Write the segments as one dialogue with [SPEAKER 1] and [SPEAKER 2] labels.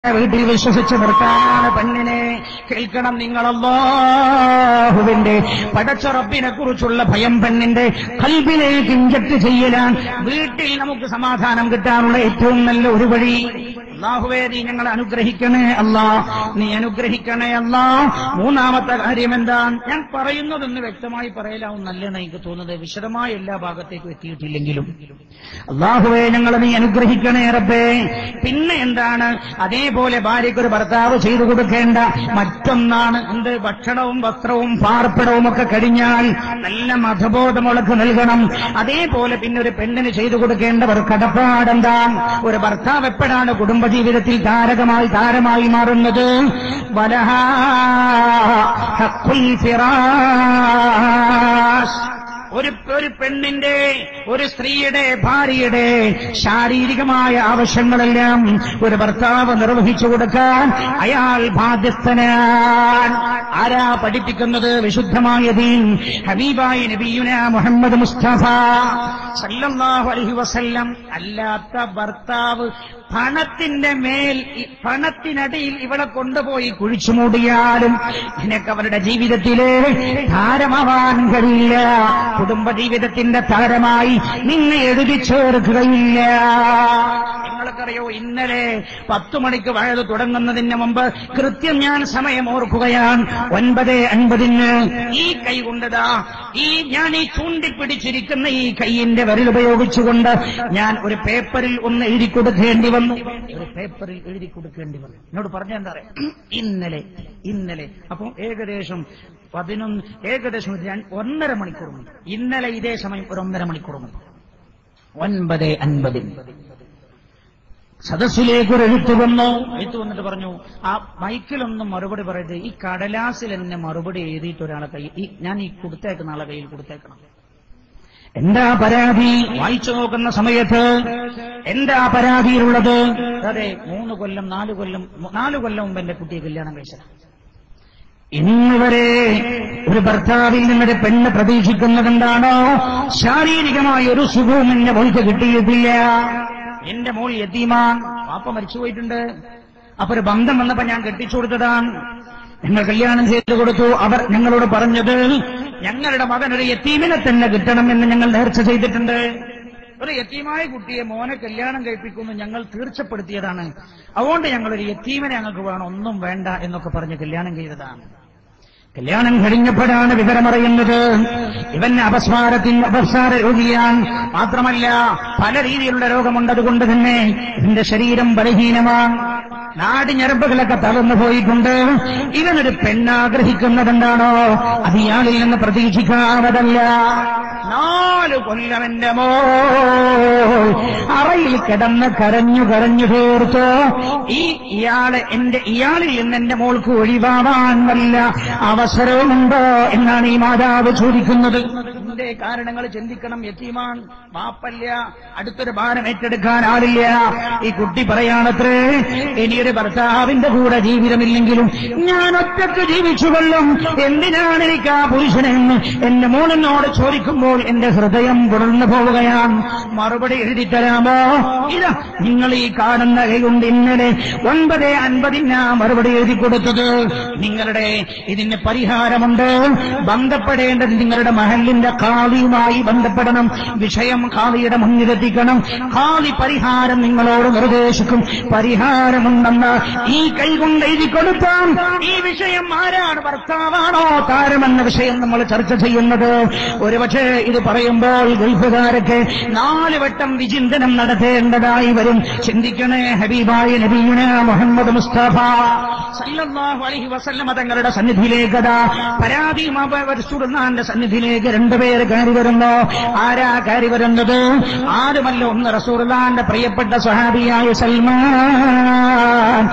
[SPEAKER 1] വീട്ടിൽ വിശ്വസിച്ച് നിർത്താനാണ് പെണ്ണിനെ കേൾക്കണം നിങ്ങളല്ലാഹുവിന്റെ പടച്ച റബ്ബിനെ കുറിച്ചുള്ള ഭയം പെണ്ണിന്റെ കൽബിലേക്ക് ഇഞ്ചക്ട് ചെയ്യലാൻ വീട്ടിൽ നമുക്ക് സമാധാനം കിട്ടാനുള്ള ഏറ്റവും നല്ല ഒരു വഴി അള്ളാഹുവേ നീ ഞങ്ങളെ അനുഗ്രഹിക്കണേ അല്ലാ നീ അനുഗ്രഹിക്കണേ അല്ലാ മൂന്നാമത്തെ കാര്യം എന്താ ഞാൻ പറയുന്നതൊന്ന് വ്യക്തമായി പറയലാവും നല്ലതാണ് എനിക്ക് തോന്നുന്നത് വിശദമായ എല്ലാ ഭാഗത്തേക്കും എത്തിയിട്ടില്ലെങ്കിലും അള്ളാഹുവേ ഞങ്ങളെ നീ അനുഗ്രഹിക്കണേ റബ്ബേ പിന്നെ എന്താണ് അതേപോലെ ഭാര്യയ്ക്ക് ഒരു ഭർത്താവ് ചെയ്തു കൊടുക്കേണ്ട മറ്റൊന്നാണ് എന്ത് ഭക്ഷണവും വസ്ത്രവും പാർപ്പിടവും ഒക്കെ കഴിഞ്ഞാൽ നല്ല മതബോധമുളക്ക് നൽകണം അതേപോലെ പിന്നെ ഒരു പെണ്ണിന് ചെയ്തു കൊടുക്കേണ്ടവർ കടപ്പാടെന്താ ഒരു ഭർത്താവ് എപ്പോഴാണ് കുടുംബജീവിതത്തിൽ താരകമായി താരമായി മാറുന്നത് വലഹാ ഹഖുൽ ഫിറാശ് ഒരു ഒരു പെണ്ണിന്റെ ഒരു സ്ത്രീയുടെ ഭാര്യയുടെ ശാരീരികമായ ആവശ്യങ്ങളെല്ലാം ഒരു ഭർത്താവ് നിർവഹിച്ചു കൊടുക്കാൻ അയാൾ ബാധ്യസ്ഥനാൻ ആരാ പഠിപ്പിക്കുന്നത് വിശുദ്ധമായ ദീൻ ഹബീബായി നബിയുന മുഹമ്മദ് മുസ്തഫ സല്ലല്ലാഹു അലൈഹി വസല്ലം അല്ലാത്ത ഭർത്താവ് പണത്തിന്റെ മേൽ ഈ പണത്തിനടിയിൽ ഇവളെ കൊണ്ടുപോയി കുഴിച്ചു മൂടിയാലും നിനക്ക് അവരുടെ ജീവിതത്തിലെ താരമാവാൻ കഴിയില്ല കുടുംബജീവിതത്തിന്റെ താരമായി നിന്നെ എഴുതി ചേർക്കുകയില്ല നിങ്ങൾക്കറിയോ ഇന്നലെ പത്തു മണിക്ക് വയത് തുടങ്ങുന്നതിന് മുമ്പ് കൃത്യം ഞാൻ സമയം ഓർക്കുകയാണ് ഒൻപത് അൻപതിന് ഈ കൈ കൊണ്ടതാ ഈ ഞാൻ ഈ ചൂണ്ടിപ്പിടിച്ചിരിക്കുന്ന ഈ കൈയിന്റെ വിരൽ ഉപയോഗിച്ചുകൊണ്ട് ഞാൻ ഒരു പേപ്പറിൽ ഒന്ന് എഴുതി കൊടുക്കേണ്ടി വന്നു ഒരു പേപ്പറിൽ എഴുതി കൊടുക്കേണ്ടി വന്നു എന്നോട് പറഞ്ഞ എന്താ പറയാ ഇന്നലെ ഇന്നലെ അപ്പം ഏകദേശം പതിനൊന്ന് ഏകദേശം ഒരു രണ്ട്- ഒന്നര മണിക്കൂർ മുമ്പ് ഇന്നലെ ഇതേ സമയം ഒരു ഒന്നര മണിക്കൂർ മുമ്പ് ഒൻപത് അൻപതിന് സദസ്സിലേക്ക് ഒരു എഴുത്ത് വന്നു എഴുത്ത് വന്നിട്ട് പറഞ്ഞു ആ മൈക്കിലൊന്നും മറുപടി പറയരുത് ഈ കടലാസിൽ എന്നെ മറുപടി എഴുതിയിട്ട് ഒരാളെ കൈ ഈ ഞാൻ ഈ കൊടുത്തേക്കുന്ന ആളെ കയ്യിൽ കൊടുത്തേക്കണം എന്താ പരാതി വായിച്ചു നോക്കുന്ന സമയത്ത് എന്താ പരാതിയിലുള്ളത് അതെ മൂന്ന് കൊല്ലം നാല് കൊല്ലം നാല് കൊല്ലം മുമ്പ് എന്റെ കുട്ടിയെ കല്യാണം കഴിച്ചത് ഇന്ന് വരെ ഒരു ഭർത്താവിൽ നിന്നൊരു പെണ്ണ് പ്രതീക്ഷിക്കുന്നതെന്താണോ ശാരീരികമായ ഒരു സുഖവും എന്റെ മോൾക്ക് കിട്ടിയിട്ടില്ല എന്റെ മോൾ യതീമാൻ പാപ്പ മരിച്ചുപോയിട്ടുണ്ട് അപ്പൊ ഒരു ബന്ധം വന്നപ്പോ ഞാൻ കെട്ടിച്ചു കൊടുത്തതാണ് ഞങ്ങൾ കല്യാണം ചെയ്തു കൊടുത്തു അവർ ഞങ്ങളോട് പറഞ്ഞത് ഞങ്ങളുടെ മകൻ ഒരു യത്തീമിനെ തന്നെ കിട്ടണമെന്ന് ഞങ്ങൾ നേർച്ച ചെയ്തിട്ടുണ്ട് ഒരു യത്തീമായ കുട്ടിയെ മോനെ കല്യാണം കഴിപ്പിക്കുമെന്ന് ഞങ്ങൾ തീർച്ചപ്പെടുത്തിയതാണ് അതുകൊണ്ട് ഞങ്ങൾ ഒരു യത്തീമിനെ ഞങ്ങൾക്ക് വേണം ഒന്നും വേണ്ട എന്നൊക്കെ പറഞ്ഞ് കല്യാണം ചെയ്തതാണ് കല്യാണം കഴിഞ്ഞപ്പോഴാണ് വിവരമറിയുന്നത് ഇവൻ അപസ്മാരത്തിന് അപസ്മാര രോഗിയാൻ മാത്രമല്ല പല രീതിയിലുള്ള രോഗമുണ്ട് അതുകൊണ്ട് തന്നെ ഇവന്റെ ശരീരം ബലഹീനമാണ് നാടി ഞരമ്പുകളൊക്കെ തളർന്നു പോയിട്ടുണ്ട് ഇവനൊരു പെണ്ണാഗ്രഹിക്കുന്നതെന്താണോ അത് ഇയാളിൽ നിന്ന് പ്രതീക്ഷിക്കാവതല്ല നാല് കൊല്ലം എന്റെ മോ അറയിൽ കിടന്ന് കരഞ്ഞു കരഞ്ഞു തീർത്തു ഈ ഇയാളെ എന്റെ ഇയാളിൽ നിന്ന് എന്റെ മോൾക്ക് ഒഴിവാവാൻ വല്ല അവസരവുമുണ്ടോ എന്നാണ് ഈ മാതാവ് ചോദിക്കുന്നത് ഇതിന്റെ കാരണങ്ങൾ ചിന്തിക്കണം യത്തീമാൻ മാപ്പല്ല അടുത്തൊരു ഭാരം ഏറ്റെടുക്കാൻ ആളില്ല ഈ കുട്ടി പറയാണത്രേ ഇനിയൊരു ഭർത്താവിന്റെ കൂടെ ജീവിതമില്ലെങ്കിലും ഞാൻ ഒറ്റക്ക് ജീവിച്ചുകൊള്ളും എന്തിനാണ് എനിക്ക് ആ പുരുഷനെ എന്ന് എന്റെ മോനെന്നോട് ചോദിക്കുമ്പോൾ എന്റെ ഹൃദയം പുറന്നു പോവുകയാണ് മറുപടി എഴുതി തരാമോ ഇതാ നിങ്ങൾ ഈ കാണുന്ന കൈകൊണ്ട് ഇന്നലെ ഒൻപത് അൻപതിന് ആ മറുപടി എഴുതി കൊടുത്തത് നിങ്ങളുടെ ഇതിന് പരിഹാരമുണ്ട് ബന്ധപ്പെടേണ്ടത് നിങ്ങളുടെ മഹലിന്റെ കാളിയുമായി ബന്ധപ്പെടണം വിഷയം കാളിയുടെ മുന്നിലെത്തിക്കണം കാളി പരിഹാരം നിങ്ങളോട് നിർദ്ദേശിക്കും പരിഹാരമുണ്ടെന്ന് ഈ കൈകൊണ്ട് എഴുതി കൊടുത്താൽ ഈ വിഷയം ആരാണ് ഭർത്താവാണോ താരമെന്ന വിഷയം നമ്മൾ ചർച്ച ചെയ്യുന്നത് ഒരുപക്ഷെ ഇത് പറയുമ്പോൾ ഗൾഫുകാരൊക്കെ നാല് വട്ടം വിചിന്തനം നടത്തേണ്ടതായി വരും ചിന്തിക്കണേ ഹബീബായ നബീന മുഹമ്മദ് മുസ്തഫ സല്ലല്ലാഹു അലൈഹി വസല്ലമ തങ്ങളുടെ സന്നിധിയിലേക്ക് അതാ പരാതിയുമായി പരിശുദ്ധനാന്റെ സന്നിധിയിലേക്ക് രണ്ടുപേര് കയറി വരുന്നു ആരാ കയറി വരുന്നത് ആരുമല്ല ഒന്ന് റസൂർലാന്റെ പ്രിയപ്പെട്ട സഹാബിയായ സൽമാൻ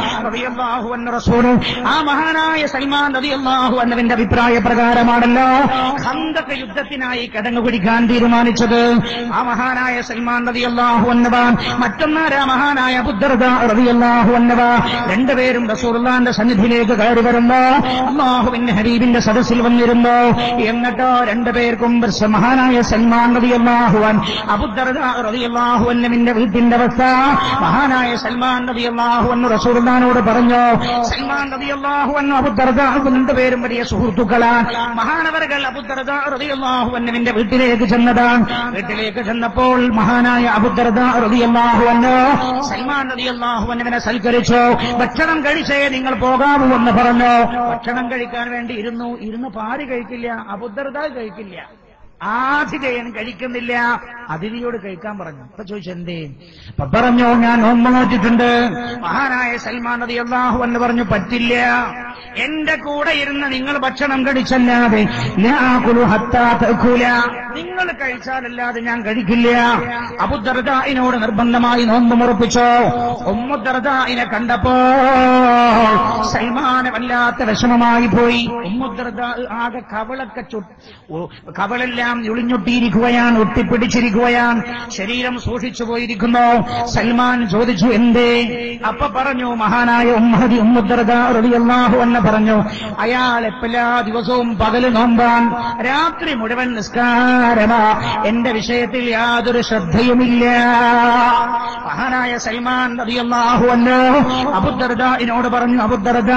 [SPEAKER 1] റളിയല്ലാഹു അൻഹു റസൂൽ ആ മഹാനായ സൽമാൻ റളിയല്ലാഹു അൻഹുവിന്റെ അഭിപ്രായ പ്രകാരമാണല്ലോ ഖന്തക യുദ്ധത്തിനായി കടങ്ങു പിടിക്കാൻ തീരുമാനിച്ചത് ആ മഹാനായ സൽമാൻ റളിയല്ലാഹു അൻഹു മറ്റൊന്നാരാ മഹാനായ അബുദ്ദർദ റളിയല്ലാഹു അൻഹു രണ്ടുപേരും റസൂലുള്ളാന്റെ സന്നിധിയിലേക്ക് കയറി വരുമ്പോ അള്ളാഹുവിന്റെ ഹബീബിന്റെ സദസ്സിൽ വന്നിരുന്നു എന്നിട്ടോ രണ്ടുപേർക്കും മഹാനായ സൽമാൻ റളിയല്ലാഹു അൻ അബുദ്ദർദ റളിയല്ലാഹു അൻഹുവിന്റെ വീട്ടിന്റെ അവസ്ഥ മഹാനായ സൽമാൻ റളിയല്ലാഹു അൻഹു റസൂലുള്ളാനോട് പറഞ്ഞു സൽമാൻ റളിയല്ലാഹു അൻഹു അബുദ്ദർദ രണ്ടുപേരും വലിയ സുഹൃത്തുക്കളാണ് മഹാനവറുകൾ അബുദ്ദർദ റളിയല്ലാഹു അൻഹുവിന്റെ വീട്ടിലേക്ക് ചെന്നതാണ് വീട്ടിലേക്ക് ചെന്നപ്പോൾ മഹാനായ അബുദ്ദർദ റളിയല്ലാഹു അൻഹു സൽമാൻ റളിയല്ലാഹു അൻഹുവിനെ സൽക്കരിച്ചു ഭക്ഷണം കഴിച്ചേ നിങ്ങൾ പോകാവൂ എന്ന് പറഞ്ഞു ഭക്ഷണം കഴിക്കാൻ വേണ്ടി ഇരുന്നു ഇരുന്ന് പാരി കഴിക്കില്ല അബുദ്ദർദ കഴിക്കില്ല ആതിഥേയൻ കഴിക്കുന്നില്ല അതിഥിയോട് കഴിക്കാൻ പറഞ്ഞു അപ്പൊ ചോദിച്ചു എന്തേ അപ്പൊ പറഞ്ഞു ഞാൻ നോമ്പ് നോറ്റിട്ടുണ്ട് മഹാനായ സൽമാൻ നദി അള്ളാഹു എന്ന് പറഞ്ഞു പറ്റില്ല എന്റെ കൂടെ ഇരുന്ന് നിങ്ങൾ ഭക്ഷണം കഴിച്ചല്ലാതെ ലാകുലു ഹത്താ തഅ്കുല. നിങ്ങൾ കഴിച്ചാലല്ലാതെ ഞാൻ കഴിക്കില്ല അബുദർദായിനോട് നിർബന്ധമായി നോമ്പ് മുറപ്പിച്ചോ ഉമ്മുദർദായിനെ കണ്ടപ്പോ സൽമാന് വല്ലാത്ത വിഷമമായി പോയി ഉമ്മുദർദ ആകെ കവളൊക്കെ ചു ഓ, കവളെല്ലാം ഒളിഞ്ഞൊട്ടിയിരിക്കുകയാണ് ഒട്ടിപ്പിടിച്ചിരിക്കുകയാണ് ശരീരം സൂക്ഷിച്ചു പോയിരിക്കുന്നു സൽമാൻ ചോദിച്ചു എന്തേ അപ്പൊ പറഞ്ഞു മഹാനായ ഉമ്മഹദി ഉമ്മുദർദ റളിയല്ലാഹു അൻഹു പറഞ്ഞു അയാൾ എല്ലാ ദിവസവും പകല് നോമ്പാൻ രാത്രി മുഴുവൻ നിസ്കാരമാ എന്റെ വിഷയത്തിൽ യാതൊരു ശ്രദ്ധയുമില്ല മഹാനായ സൽമാൻ റളിയല്ലാഹു അൻഹു അബുദർദായിനോട് പറഞ്ഞു അബുദർദ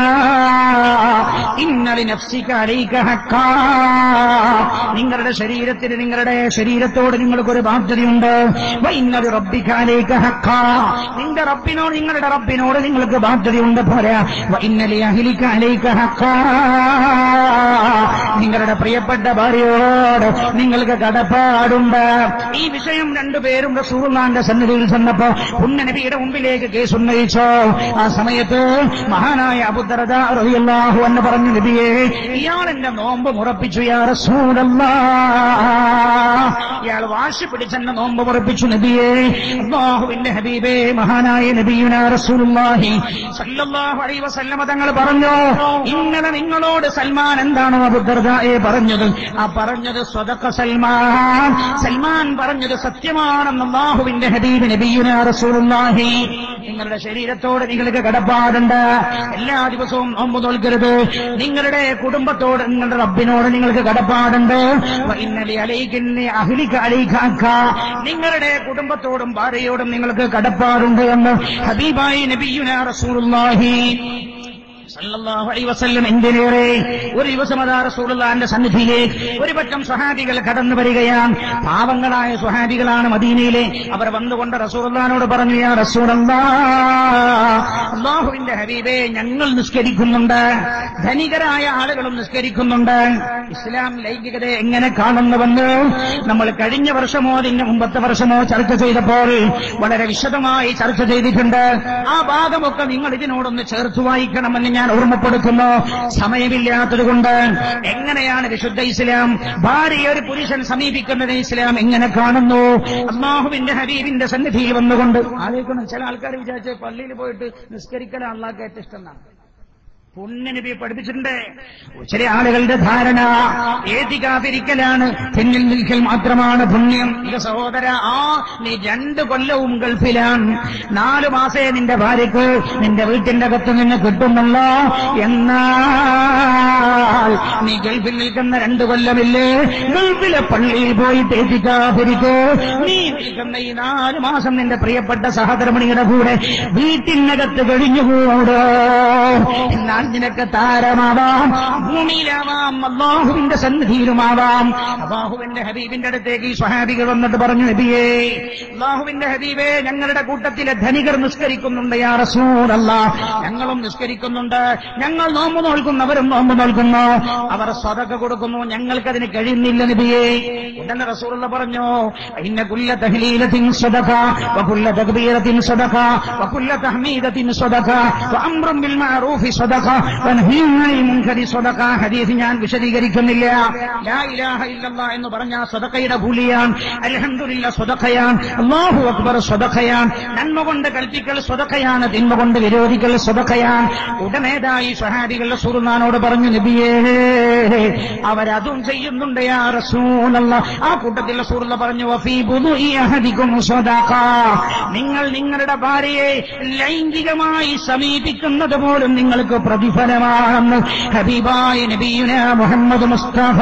[SPEAKER 1] ഇന്നലി നഫ്സിക അലൈക ഹക്കാ നിങ്ങളുടെ ശരീരത്തിന് നിങ്ങളുടെ ശരീരത്തോട് നിങ്ങൾക്കൊരു ബാധ്യതയുണ്ട് വൈന്നലി റബ്ബിക അലൈക ഹക്കാ നിന്റെ റബ്ബിനോട് നിങ്ങളുടെ റബ്ബിനോട് നിങ്ങൾക്ക് ബാധ്യതയുണ്ട് പോരാ വൈന്നലി അഹ്ലിക അലൈക ഹക്കാ നിങ്ങളുടെ പ്രിയപ്പെട്ട ഭാര്യയോട് നിങ്ങൾക്ക് കടപ്പാടുണ്ട് ഈ വിഷയം രണ്ടുപേരും റസൂർലാന്റെ സന്നിധിയിൽ ചെന്നപ്പോ പുണ്യനബിയുടെ മുമ്പിലേക്ക് കേസ് ഉന്നയിച്ചോ ആ സമയത്ത് മഹാനായ അബുദർദ റളിയല്ലാഹു എന്ന് പറഞ്ഞു നബിയെ ഇയാൾ എന്റെ നോമ്പ് മുറപ്പിച്ചു യാ റസൂലല്ലാ ഇയാൾ വാശി പിടിച്ചെന്നെ നോമ്പ് മുറപ്പിച്ചു നബിയെ അല്ലാഹുവിന്റെ ഹബീബേ മഹാനായ നബിയുന റസൂലുള്ളാഹി സല്ലല്ലാഹു അലൈഹി വസല്ലമ തങ്ങൾ പറഞ്ഞു ഇന്നലെ നിങ്ങളോട് സൽമാൻ എന്താണോ അബുദർദായെ പറഞ്ഞത് ആ പറഞ്ഞത് സ്വതക്ക സൽമാൻ സൽമാൻ പറഞ്ഞത് സത്യമാണെന്ന് അല്ലാഹുവിന്റെ ഹബീബ് നബിയുന റസൂലുള്ളാഹി നിങ്ങളുടെ ശരീരത്തോട് നിങ്ങൾക്ക് കടപ്പാടുണ്ട് എല്ലാ ദിവസവും നോമ്പ് നോൽക്കരുത് നിങ്ങളുടെ കുടുംബത്തോട് നിങ്ങളുടെ റബ്ബിനോട് നിങ്ങൾക്ക് കടപ്പാടുണ്ട് ഇന്നലെ അലയിക്കുന്ന അഹിലിക്ക അലയിക്കാക്ക നിങ്ങളുടെ കുടുംബത്തോടും ഭാര്യയോടും നിങ്ങൾക്ക് കടപ്പാടുണ്ട് എന്ന് ഹബീബായി നബിയുന റസൂലുള്ളാഹി സല്ലല്ലാഹു അലൈഹി വസല്ലം എന്തിനേറെ ഒരു ദിവസം അതാ റസൂലുള്ളാഹിന്റെ സന്നിധിയിലേക്ക് ഒരു പറ്റം സ്വഹാബികൾ കടന്നു വരികയാണ് പാവങ്ങളായ സ്വഹാബികളാണ് മദീനയിലെ അവർ വന്നുകൊണ്ട് റസൂലുള്ളാഹിനോട് പറഞ്ഞു യാ റസൂലല്ലാ അള്ളാഹുവിന്റെ ഹബീബേ ഞങ്ങൾ നിസ്കരിക്കുന്നുണ്ട് ധനികരായ ആളുകളും നിസ്കരിക്കുന്നുണ്ട് ഇസ്ലാം ലൈംഗികതയെ എങ്ങനെ കാണുന്നുവെന്ന് നമ്മൾ കഴിഞ്ഞ വർഷമോ അതിന്റെ മുമ്പത്തെ വർഷമോ ചർച്ച ചെയ്തപ്പോൾ വളരെ വിശദമായി ചർച്ച ചെയ്തിട്ടുണ്ട് ആ ഭാഗമൊക്കെ നിങ്ങൾ ഇതിനോടൊന്ന് ചേർത്ത് വായിക്കണമെന്ന് ഞാൻ ഓർമ്മപ്പെടുത്തുന്നു സമയമില്ലാത്തതുകൊണ്ട് എങ്ങനെയാണ് വിശുദ്ധ ഇസ്ലാം ഭാര്യ ഒരു പുരുഷൻ സമീപിക്കുന്നത് ഇസ്ലാം എങ്ങനെ കാണുന്നു അള്ളാഹുവിന്റെ ഹബീബിന്റെ സന്നിധിയിൽ വന്നുകൊണ്ട് ആലോചിക്കണം ചില ആൾക്കാർ വിചാരിച്ച് പള്ളിയിൽ പോയിട്ട് നിസ്കരിക്കൽ അള്ളാഹ്ക്ക് ഏറ്റവും ഇഷ്ടം എന്നാണ് പുണ്യനബിയെ പഠിപ്പിച്ചിട്ടുണ്ട് ചില ആളുകളുടെ ധാരണ ഏതികാതിരിക്കലാണ് പിന്നിൽ നിൽക്കൽ മാത്രമാണ് പുണ്യം ഇത് സഹോദര ആ നീ രണ്ട് കൊല്ലവും ഗൾഫിലാണ് നാലു മാസേ നിന്റെ ഭാര്യക്ക് നിന്റെ വീട്ടിന്റെ അകത്ത് നിന്ന് കിട്ടുന്നുള്ളൂ എന്നാൽ നീ ഗൾഫിൽ നിൽക്കുന്ന രണ്ട് കൊല്ലമില്ലേ ഗൾഫിലെ പള്ളിയിൽ പോയി ഏതികാതിരിക്കോ നീ നിൽക്കുന്ന ഈ നാല് മാസം നിന്റെ പ്രിയപ്പെട്ട സഹധർമ്മിണിയുടെ കൂടെ വീട്ടിനകത്ത് കഴിഞ്ഞുകൂടോ എന്നാൽ നിനക്ക് താരമാവാം ഭൂമിയിലാവാം അള്ളാഹുവിന്റെ സന്നിധിയിലുമാവാം അള്ളാഹുവിന്റെ ഹബീബിന്റെ അടുത്തേക്ക് ഈ സ്വഹാബികൾ വന്നിട്ട് പറഞ്ഞു നബിയേ അള്ളാഹുവിന്റെ ഹബീബേ ഞങ്ങളുടെ കൂട്ടത്തിലെ ധനികർ നിസ്കരിക്കുന്നുണ്ട് യാ റസൂലല്ല ഞങ്ങളും നിസ്കരിക്കുന്നുണ്ട് ഞങ്ങൾ നോമ്പ് നോൽക്കുന്നവരും നോമ്പ് നോൽക്കുന്നു അവർ സ്വതക്ക കൊടുക്കുന്നു ഞങ്ങൾക്കതിന് കഴിയുന്നില്ല നബിയേ ഉടനെ റസൂലുള്ള പറഞ്ഞു ഇന്ന കുല്ല തഹ്ലീലത്തിൻ സ്വതക വകുല്ല തക്ബീറത്തിൻ സ്വതക വകുല്ല തഹ്മീദത്തിൻ സ്വതക വഅംറും ബിൽ മഅറൂഫി സ്വതക വനഹീനായി മുൻകരി സ്വതക്ക ഹദീസ് ഞാൻ വിശദീകരിക്കുന്നില്ല ലാ ഇലാഹ ഇല്ലല്ലാ എന്ന് പറഞ്ഞ സ്വതക്കയുടെ കൂലിയാണ് അൽഹംദുലില്ല സ്വതക്കയാണ് അല്ലാഹു അക്ബർ സ്വതക്കയാണ് നന്മ കൊണ്ട് കൽപ്പിക്കൽ സ്വതക്കയാണ് തിന്മ കൊണ്ട് വിരോധിക്കൽ സ്വതക്കയാണ് ഉടനേതായി സ്വഹാദികളുടെ സുറുനാനോട് പറഞ്ഞു നബിയേ അവരതും ചെയ്യുന്നുണ്ട് യാ റസൂലല്ല ആ കൂട്ടത്തിൽ സുറുള്ള പറഞ്ഞു വഫീ ബുദുഇ അഹദികും സ്വദഖ നിങ്ങൾ നിങ്ങളുടെ ഭാര്യയെ ലൈംഗികമായി സമീപിക്കുന്നത് പോലും നിങ്ങൾക്ക് പ്രതിഫലമാണെന്ന് ഹബീബായ നബിയുന മുഹമ്മദ് മുസ്തഫ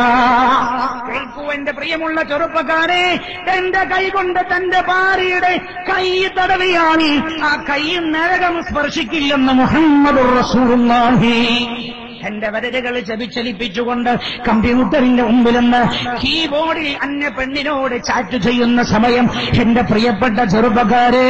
[SPEAKER 1] കേൾക്കൂ എന്റെ പ്രിയമുള്ള ചെറുപ്പക്കാരെ എന്റെ കൈ കൊണ്ട് തന്റെ ഭാര്യയുടെ കൈ തടവിയാൽ ആ കൈ നരകം സ്പർശിക്കില്ലെന്ന് മുഹമ്മദ് റസൂലുള്ളാഹി എന്റെ വരലുകൾ ചതിച്ചലിപ്പിച്ചുകൊണ്ട് കമ്പ്യൂട്ടറിന്റെ മുമ്പിൽ നിന്ന് കീബോർഡിൽ അന്യ പെണ്ണിനോട് ചാറ്റ് ചെയ്യുന്ന സമയം എന്റെ പ്രിയപ്പെട്ട ചെറുപ്പക്കാരെ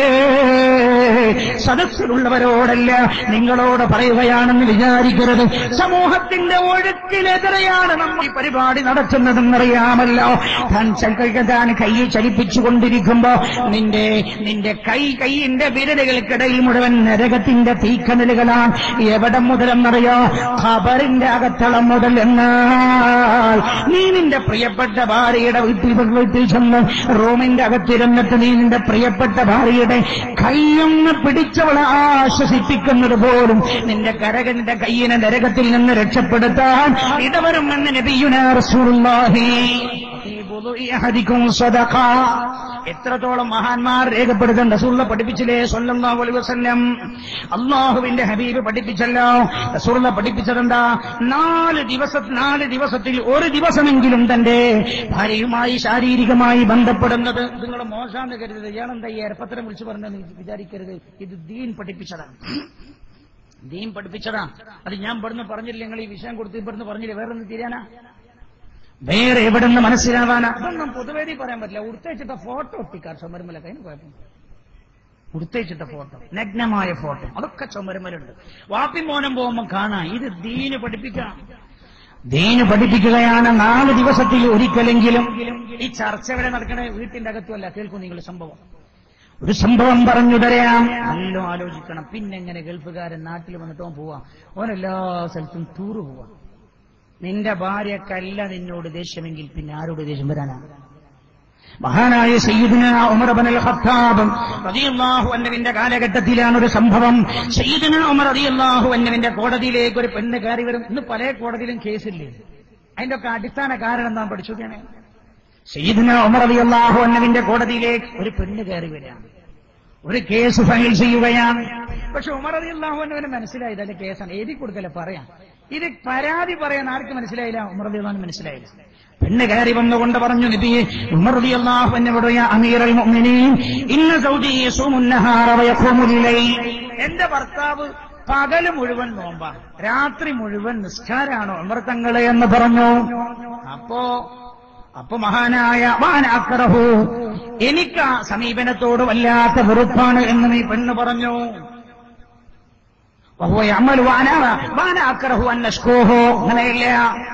[SPEAKER 1] സദസ്സിലുള്ളവരോടല്ല നിങ്ങളോട് പറയുകയാണെന്ന് വിചാരിക്കരുത് സമൂഹത്തിന്റെ ഒഴുക്കിനെതിരെയാണ് നമ്മൾ ഈ പരിപാടി നടത്തുന്നതെന്നറിയാമല്ലോ താൻ ചക്ക- താൻ കൈ ചലിപ്പിച്ചുകൊണ്ടിരിക്കുമ്പോ നിന്റെ നിന്റെ കൈ കൈയിന്റെ വിരലുകൾക്കിടയിൽ മുഴുവൻ നരകത്തിന്റെ തീക്കനലുകളാണ് എവിടെ മുതലെന്നറിയോ ഖബറിന്റെ അകത്തളം മുതൽ എന്നാൽ നീ നിന്റെ പ്രിയപ്പെട്ട ഭാര്യയുടെ വീട്ടിൽ വീട്ടിൽ ചെന്ന് റൂമിന്റെ അകത്തിരുന്നിട്ട് നീ നിന്റെ പ്രിയപ്പെട്ട ഭാര്യയുടെ കൈയൊന്ന് പിടിച്ചവളെ ആശ്വസിപ്പിക്കുന്നത് പോലും നിന്റെ കരകന്റെ കയ്യിനെ നരകത്തിൽ നിന്ന് രക്ഷപ്പെടുത്താൻ ഇടവരുമെന്ന് നബിയുനാ റസൂലുള്ളാഹി ഈ ബുദുഇ അഹദിക്കും സദഖ എത്രത്തോളം മഹാന്മാർ രേഖപ്പെടുത്താൻ റസൂള്ള പഠിപ്പിച്ചില്ലേ സ്വല്ലല്ലാഹു അലൈഹി വസല്ലം അള്ളാഹുവിന്റെ ഹബീബ് പഠിപ്പിച്ചല്ലോ റസൂള്ള പഠിപ്പിച്ചതെന്താ നാല് ദിവസ നാല് ദിവസത്തിൽ ഒരു ദിവസമെങ്കിലും തന്റെ ഭാര്യയുമായി ശാരീരികമായി ബന്ധപ്പെടുന്നത് നിങ്ങൾ മോശാന്ന് കരുതരുത് ഇയാളെന്താ ഈ എരപ്പത്തരം വിളിച്ചു പറഞ്ഞെന്ന് വിചാരിക്കരുത് ഇത് ദീൻ പഠിപ്പിച്ചതാണ് ദീൻ പഠിപ്പിച്ചതാ അത് ഞാൻ ഇവിടുന്ന് പറഞ്ഞില്ല നിങ്ങൾ ഈ വിഷയം കൊടുത്ത് ഇവിടുന്ന് പറഞ്ഞില്ല വേറെ ഒന്ന് തീരാനാ വേറെ എവിടെ നിന്ന് മനസ്സിലാവാനാ അതൊന്നും പൊതുവേദി പറയാൻ പറ്റില്ല ഉടുത്തേച്ചിട്ട ഫോട്ടോ ഒട്ടിക്കാൻ ചുമരുമലൊക്കെ അതിന് കുഴപ്പം ഉടുത്തേച്ചിട്ട ഫോട്ടോ നഗ്നമായ ഫോട്ടോ അതൊക്കെ ചുമരുമലുണ്ട് വാപ്പി മോനം പോകുമ്പോൾ കാണാം ഇത് ദീന് പഠിപ്പിക്കണം ദീന് പഠിപ്പിക്കുകയാണ് നാല് ദിവസത്തിൽ ഒരിക്കലെങ്കിലും ഈ ചർച്ച ഇവിടെ നടക്കണേ വീട്ടിന്റെ അകത്തുമല്ല കേൾക്കൂ നിങ്ങൾ സംഭവം ഒരു സംഭവം പറഞ്ഞു തരാം നല്ല ആലോചിക്കണം പിന്നെങ്ങനെ ഗൾഫുകാരൻ നാട്ടിൽ വന്നിട്ട് ഓൻ പോവാം ഓൻ എല്ലാ സ്ഥലത്തും ടൂറ് പോവാം നിന്റെ ഭാര്യക്കല്ല നിന്നോട് ദേഷ്യമെങ്കിൽ പിന്നെ ആരോട് ദേഷ്യം വരാനാണ് മഹാനായ സയ്യിദിന ഉമർ അബനൽ ഖത്താബ് റളിയല്ലാഹു അൻഹുവിന്റെ കാലഘട്ടത്തിലാണ് ഒരു സംഭവം സയ്യിദിന ഉമർ റളിയല്ലാഹു അൻഹുവിന്റെ കോടതിയിലേക്ക് ഒരു പെണ്ണ് കയറി വരും ഇന്ന് പല കോടതിയിലും കേസില്ലേ അതിന്റെ ഒക്കെ അടിസ്ഥാന കാരണം നാം പഠിച്ചു സയ്യിദിന ഉമർ റളിയല്ലാഹു അൻഹുവിന്റെ കോടതിയിലേക്ക് ഒരു പെണ്ണ് കയറി വരികയാണ് ഒരു കേസ് ഫയൽ ചെയ്യുകയാണ് പക്ഷെ ഉമർ റളിയല്ലാഹു അൻഹുവിന് മനസ്സിലായി ഇതല്ലേ കേസാണ് എഴുതി കൊടുക്കല്ലേ പറയാം ഇത് പരാതി പറയാൻ ആർക്ക് മനസ്സിലായില്ല ഉമർ റളിയല്ലാഹു മനസ്സിലായില്ല പെണ്ണ് കയറി വന്നുകൊണ്ട് പറഞ്ഞു നബിയെ ഉമർ റളിയല്ലാഹു അൻഹുവോട് യാ അമീറൽ മുഅ്മിനീൻ ഇന്ന സൗദി യസൂമുൻ നഹാറ വയഖൂമുൽ ലൈൽ എന്റെ ഭർത്താവ് പകല് മുഴുവൻ നോമ്പാ രാത്രി മുഴുവൻ നിസ്കാരാണോ ഉമർ തങ്ങളെ എന്ന് പറഞ്ഞു അപ്പോ അപ്പൊ മഹാനായ വാനാക്കറഹു എനിക്ക് ആ സമീപനത്തോട് വല്ലാത്ത വെറുപ്പാണ് എന്ന് നീ പെണ്ണ് പറഞ്ഞു വഹുവ യഅമലു വഅന വാന അക്റഹു അൻ നഷ്കൂഹു അങ്ങനെയില്ല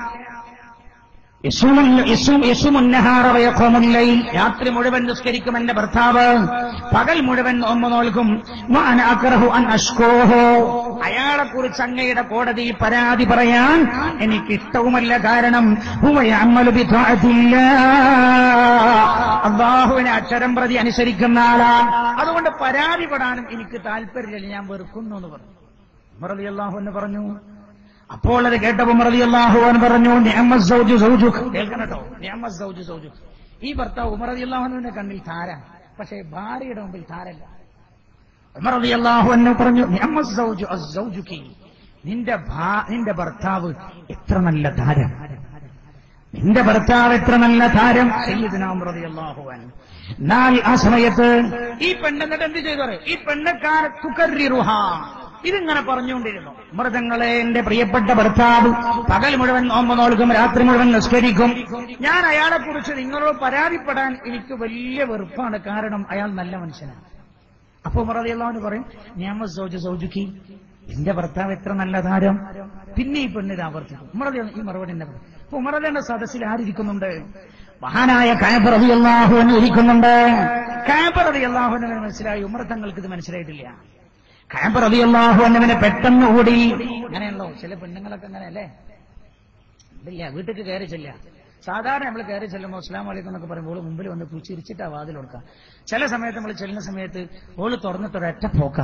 [SPEAKER 1] യസുമുൻ- യസു- യസുമുൻ നഹാറ വയഖൂമുൽ ലൈൽ. രാത്രി മുഴുവൻ നിസ്കരിക്കും എന്റെ ഭർത്താവ് പകൽ മുഴുവൻ നോമ്പ് നോൽക്കും വാന അക്റഹു അൻ അഷ്കൂഹു അയാളെ കുറിച്ച് അങ്ങയുടെ കോടതിയിൽ പരാതി പറയാൻ എനിക്ക് ഇഷ്ടവുമല്ല കാരണം ഹുവ യഅമലു ബിത്വാഅത്തില്ലാഹ്. അള്ളാഹുവിനെ അക്ഷരം പ്രതി അനുസരിക്കുന്ന ആളാണ് അതുകൊണ്ട് പരാതിപ്പെടാനും എനിക്ക് താല്പര്യമില്ല ഞാൻ വെറുക്കുന്നു എന്ന് പറഞ്ഞു ഉമർ അള്ളാഹു എന്ന് പറഞ്ഞു അപ്പോൾ അത് കേട്ടപ്പോൾ ഉമർ അള്ളാഹു എന്ന് പറഞ്ഞു നിഅമസ് സൗജു സൗജുക് കേൾക്കണം കേട്ടോ നിഅമസ് സൗജു സൗജുക് ഈ ഭർത്താവ് ഉമർ അള്ളാഹുവിന്റെ കണ്ണിൽ താര പക്ഷേ ഭാര്യയുടെ മുമ്പിൽ താരല്ല ഉമർ അള്ളാഹു എന്ന് പറഞ്ഞു നിഅമസ് സൗജു അസ്സൗജുകി നിന്റെ ഭാ- നിന്റെ ഭർത്താവ് എത്ര നല്ല താരം നിന്റെ ഭർത്താവ് എത്ര നല്ല താരം സയ്യിദ്നാഹുവൻ എന്നാൽ ആ സമയത്ത് ഈ പെണ്ണെന്നിട്ട് എന്ത് ചെയ്തു പറയും? ഈ പെണ്ണക്കാരെ തുകരിറുഹ ഇതിങ്ങനെ പറഞ്ഞുകൊണ്ടിരുന്നു മൃതങ്ങളെ എന്റെ പ്രിയപ്പെട്ട ഭർത്താവ് പകൽ മുഴുവൻ നോമ്പ് നോൽക്കും രാത്രി മുഴുവൻ നിസ്കരിക്കും ഞാൻ അയാളെ കുറിച്ച് നിങ്ങളോട് പരാതിപ്പെടാൻ എനിക്ക് വലിയ വെറുപ്പാണ് കാരണം അയാൾ നല്ല മനുഷ്യനാണ് അപ്പൊ മറതിയല്ലാന്ന് പറയും ഞാൻ സൗജ സൗജുക്കി എന്റെ ഭർത്താവ് എത്ര നല്ല താരം പിന്നെ ഈ പെണ്ണിത് ആവർത്തിക്കും ഉമറതി ഈ മറുപടി എന്നെ പറയും അപ്പൊ ഉമറതിയുടെ സദസ്സിൽ ആരിയ്ക്കുന്നുണ്ട് മഹാനായ കായപ്പറതി അള്ളാഹുവിന് ഇരിക്കുന്നുണ്ട് കായപ്പറതി അള്ളാഹുവിന് മനസ്സിലായി ഉമർ തങ്ങൾക്ക് ഇത് മനസ്സിലായിട്ടില്ല കായപ്പറതി അള്ളാഹു എന്നവനെ പെട്ടെന്ന് ഓടി അങ്ങനെ ചില പെണ്ണുങ്ങളൊക്കെ അങ്ങനെ അല്ലേ ഇല്ല വീട്ടിൽ കയറി ചെല്ല സാധാരണ നമ്മൾ കയറി ചെല്ലുമ്പോൾ അസ്ലാം വലൈക്കും എന്നൊക്കെ പറയുമ്പോൾ ഓള് മുമ്പിൽ വന്ന് ചിരിച്ചിട്ടാ വാതിൽ കൊടുക്കാം ചില സമയത്ത് നമ്മൾ ചെല്ലുന്ന സമയത്ത് ഓള് തുറന്നിട്ട് ഒരൊറ്റ പോക്ക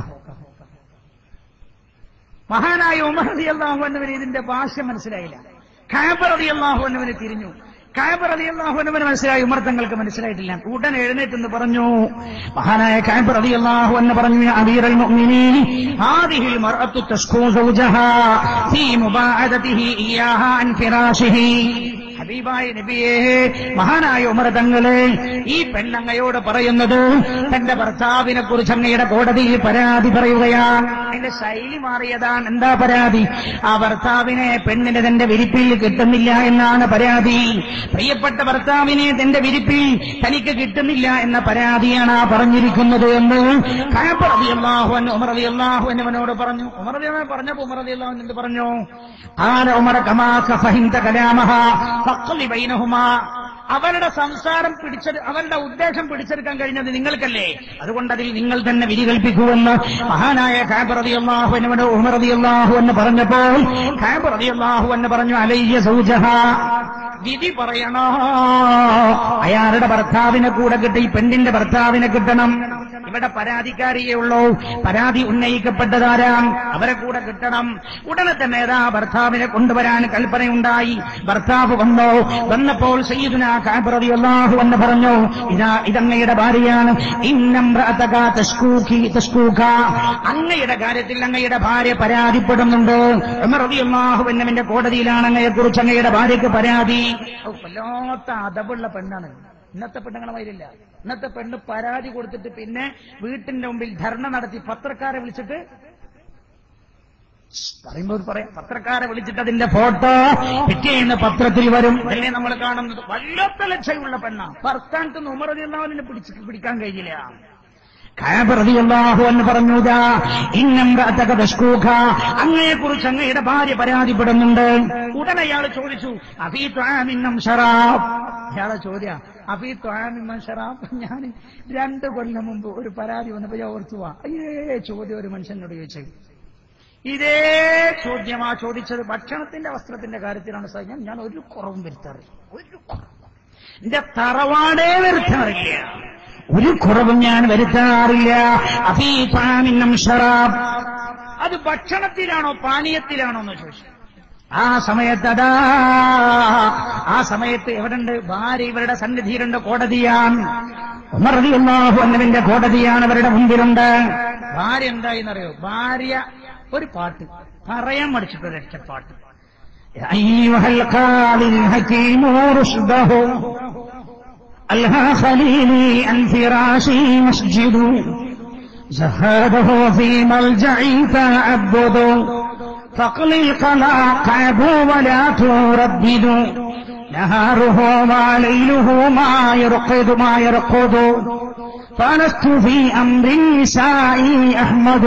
[SPEAKER 1] മഹാനായ ഉമർ റതി അള്ളാഹു എന്നവന് ഇതിന്റെ ഭാഷ മനസ്സിലായില്ല ഖാബർ റതി അള്ളാഹു എന്നവന് തിരിഞ്ഞു ഖാബർ റതി അള്ളാഹു എന്നവന് മനസ്സിലായി ഉമർ തങ്ങൾക്ക് മനസ്സിലായിട്ടില്ല ഉടൻ എഴുന്നേറ്റെന്ന് പറഞ്ഞു മഹാനായ ഖാബർ റതി അള്ളാഹു എന്ന് പറഞ്ഞു "യാ അമീറൽ മുഅ്മിനീൻ ഹാദിഹിൽ മർഅത്തു തസ്കൂ സൗജഹാ ഫീ മുബാഅദതിഹി ഇയ്യാഹാ അൻ ഫിറാശിഹി ഹബീബായ നബിയേ മഹാനായ ഉമർ തങ്ങളെ ഈ പെണ്ണങ്ങയോട് പറയുന്നത് തന്റെ ഭർത്താവിനെ കുറിച്ച് അങ്ങയുടെ കോടതിയിൽ പരാതി പറയുകയാണ് അതിന്റെ ശൈലി മാറിയതാണ് എന്താ പരാതി ആ ഭർത്താവിനെ പെണ്ണിന് തന്റെ വിരിപ്പിൽ കിട്ടുന്നില്ല എന്നാണ് പരാതി പ്രിയപ്പെട്ട ഭർത്താവിനെ തന്റെ വിരിപ്പിൽ തനിക്ക് കിട്ടുന്നില്ല എന്ന പരാതിയാണ് ആ പറഞ്ഞിരിക്കുന്നത് എന്ന് കായപ്പ് റളിയല്ലാഹു അൻഹു ഉമർ റളിയല്ലാഹു അൻഹുവിനോട് പറഞ്ഞു ഉമർ റളിയല്ലാഹു പറഞ്ഞപ്പോൾ ഉമർ റളിയല്ലാഹു അൻഹു എന്ത് പറഞ്ഞു ആന ഉമർ കമാ കഫഹിന്ത കലാമഹ ഫഖ്ലി ബൈനഹുമാ അവരുടെ സംസാരം പിടിച്ചത് അവരുടെ ഉദ്ദേശം പിടിച്ചെടുക്കാൻ കഴിഞ്ഞത് നിങ്ങൾക്കല്ലേ അതുകൊണ്ട് അതിൽ നിങ്ങൾ തന്നെ വിധി കൽപ്പിക്കുമെന്ന് മഹാനായ ഖാബറതിയല്ലാഹു എന്നവന് ഉമറതിയല്ലാഹു എന്ന് പറഞ്ഞപ്പോൾ ഖാബറതിയല്ലാഹു എന്ന് പറഞ്ഞു അലയ്യ സൗജഹ വിധി പറയണോ അയാളുടെ ഭർത്താവിനെ കൂടെ കിട്ടി ഈ പെണ്ണിന്റെ ഭർത്താവിനെ കിട്ടണം ഇവിടെ പരാതിക്കാരിയേ ഉള്ളൂ പരാതി ഉന്നയിക്കപ്പെട്ടതാരാം അവരെ കൂടെ കിട്ടണം ഉടനെ തന്നെ ഏതാ ഭർത്താവിനെ കൊണ്ടുവരാൻ കൽപ്പനയുണ്ടായി ഭർത്താവ് വന്നോ വന്നപ്പോൾ സയ്യിദുന കാബറതി അള്ളാഹു എന്ന് പറഞ്ഞു ഇതാ ഇതങ്ങയുടെ ഭാര്യയാണ് ഇന്നംറഅതക തസ്കൂഖി തസ്കൂഖ അങ്ങയുടെ കാര്യത്തിൽ അങ്ങയുടെ ഭാര്യ പരാതിപ്പെടുന്നുണ്ട് ഉമർ റളിയല്ലാഹു അൻഹുവിന്റെ കോടതിയിലാണ് അങ്ങയെ കുറിച്ച് അങ്ങയുടെ ഭാര്യയ്ക്ക് പരാതി ഔ, വല്ലാത്ത അതവുള്ള പെണ്ണാണ് ഇന്നത്തെ പെണ്ണുങ്ങളെ മൈലില്ല ഇന്നത്തെ പെണ്ണ് പരാതി കൊടുത്തിട്ട് പിന്നെ വീട്ടിന്റെ മുമ്പിൽ ധർണ നടത്തി പത്രക്കാരെ വിളിച്ചിട്ട് പറയുമ്പോൾ പറയാം പത്രക്കാരെ വിളിച്ചിട്ട് അതിന്റെ ഫോട്ടോ പിറ്റേന്ന് പത്രത്തിൽ വരും അല്ലേ നമ്മൾ കാണുന്നത് വല്ലാത്ത ലക്ഷ്യമുള്ള പെണ്ണ ഭർത്താനത്ത് നിന്ന് ഉമറതിയുള്ളവനെ പിടിച്ച് പിടിക്കാൻ കഴിഞ്ഞില്ല ഖാബറതിയല്ലാഹു എന്ന് പറഞ്ഞുതാ ഇന്നംകൂഖ അങ്ങയെ കുറിച്ച് അങ്ങയുടെ ഭാര്യ പരാതിപ്പെടുന്നുണ്ട് ഉടനെ അയാൾ ചോദിച്ചു അഫീ ത്വാമിന്നം ഷറാബ് അയാളെ ചോദ്യ അഫീ ത്വാമിന്നം ഷറാബ് ഞാൻ രണ്ട് കൊല്ലം മുമ്പ് ഒരു പരാതി വന്നപ്പോ ഞാൻ ഓർത്തു പോവാ അയ്യേ ചോദ്യം ഒരു മനുഷ്യനോട് ചോദിച്ചു ഇതേ ചോദ്യമാ ചോദിച്ചത് ഭക്ഷണത്തിന്റെ വസ്ത്രത്തിന്റെ കാര്യത്തിലാണ് സാർ ഞാൻ ഞാൻ ഒരു കുറവും വരുത്താറില്ല ഒരു കുറവും എന്റെ തറവാടേ വരുത്താറില്ല ഒരു കുറവും ഞാൻ വരുത്താറില്ല അഫീഫാമിന്നം ഷറാബ് അത് ഭക്ഷണത്തിലാണോ പാനീയത്തിലാണോ എന്ന് ചോദിച്ചു ആ സമയത്ത് അതാ ആ സമയത്ത് എവിടെണ്ട് ഭാര്യ ഇവരുടെ സന്നിധിയിലുണ്ട് കോടതിയാണ് ഉമർദിയല്ലാഹു എന്നതിന്റെ കോടതിയാണ് അവരുടെ മുമ്പിലുണ്ട് ഭാര്യ എന്തായിന്നറിയോ ഭാര്യ ഒരു പാട്ട് പറയാൻ മടിച്ചിട്ട് ഒരൊറ്റ പാട്ട് أيها القاضي الحكيم رشده ألهى خليلي عن فراشي مسجد زهاده في ملجعي تعبد فاقل القلاع قعب ولا تردد نهاره ما ليله ما يرقد ما يرقد فلست في أمر النساء أحمد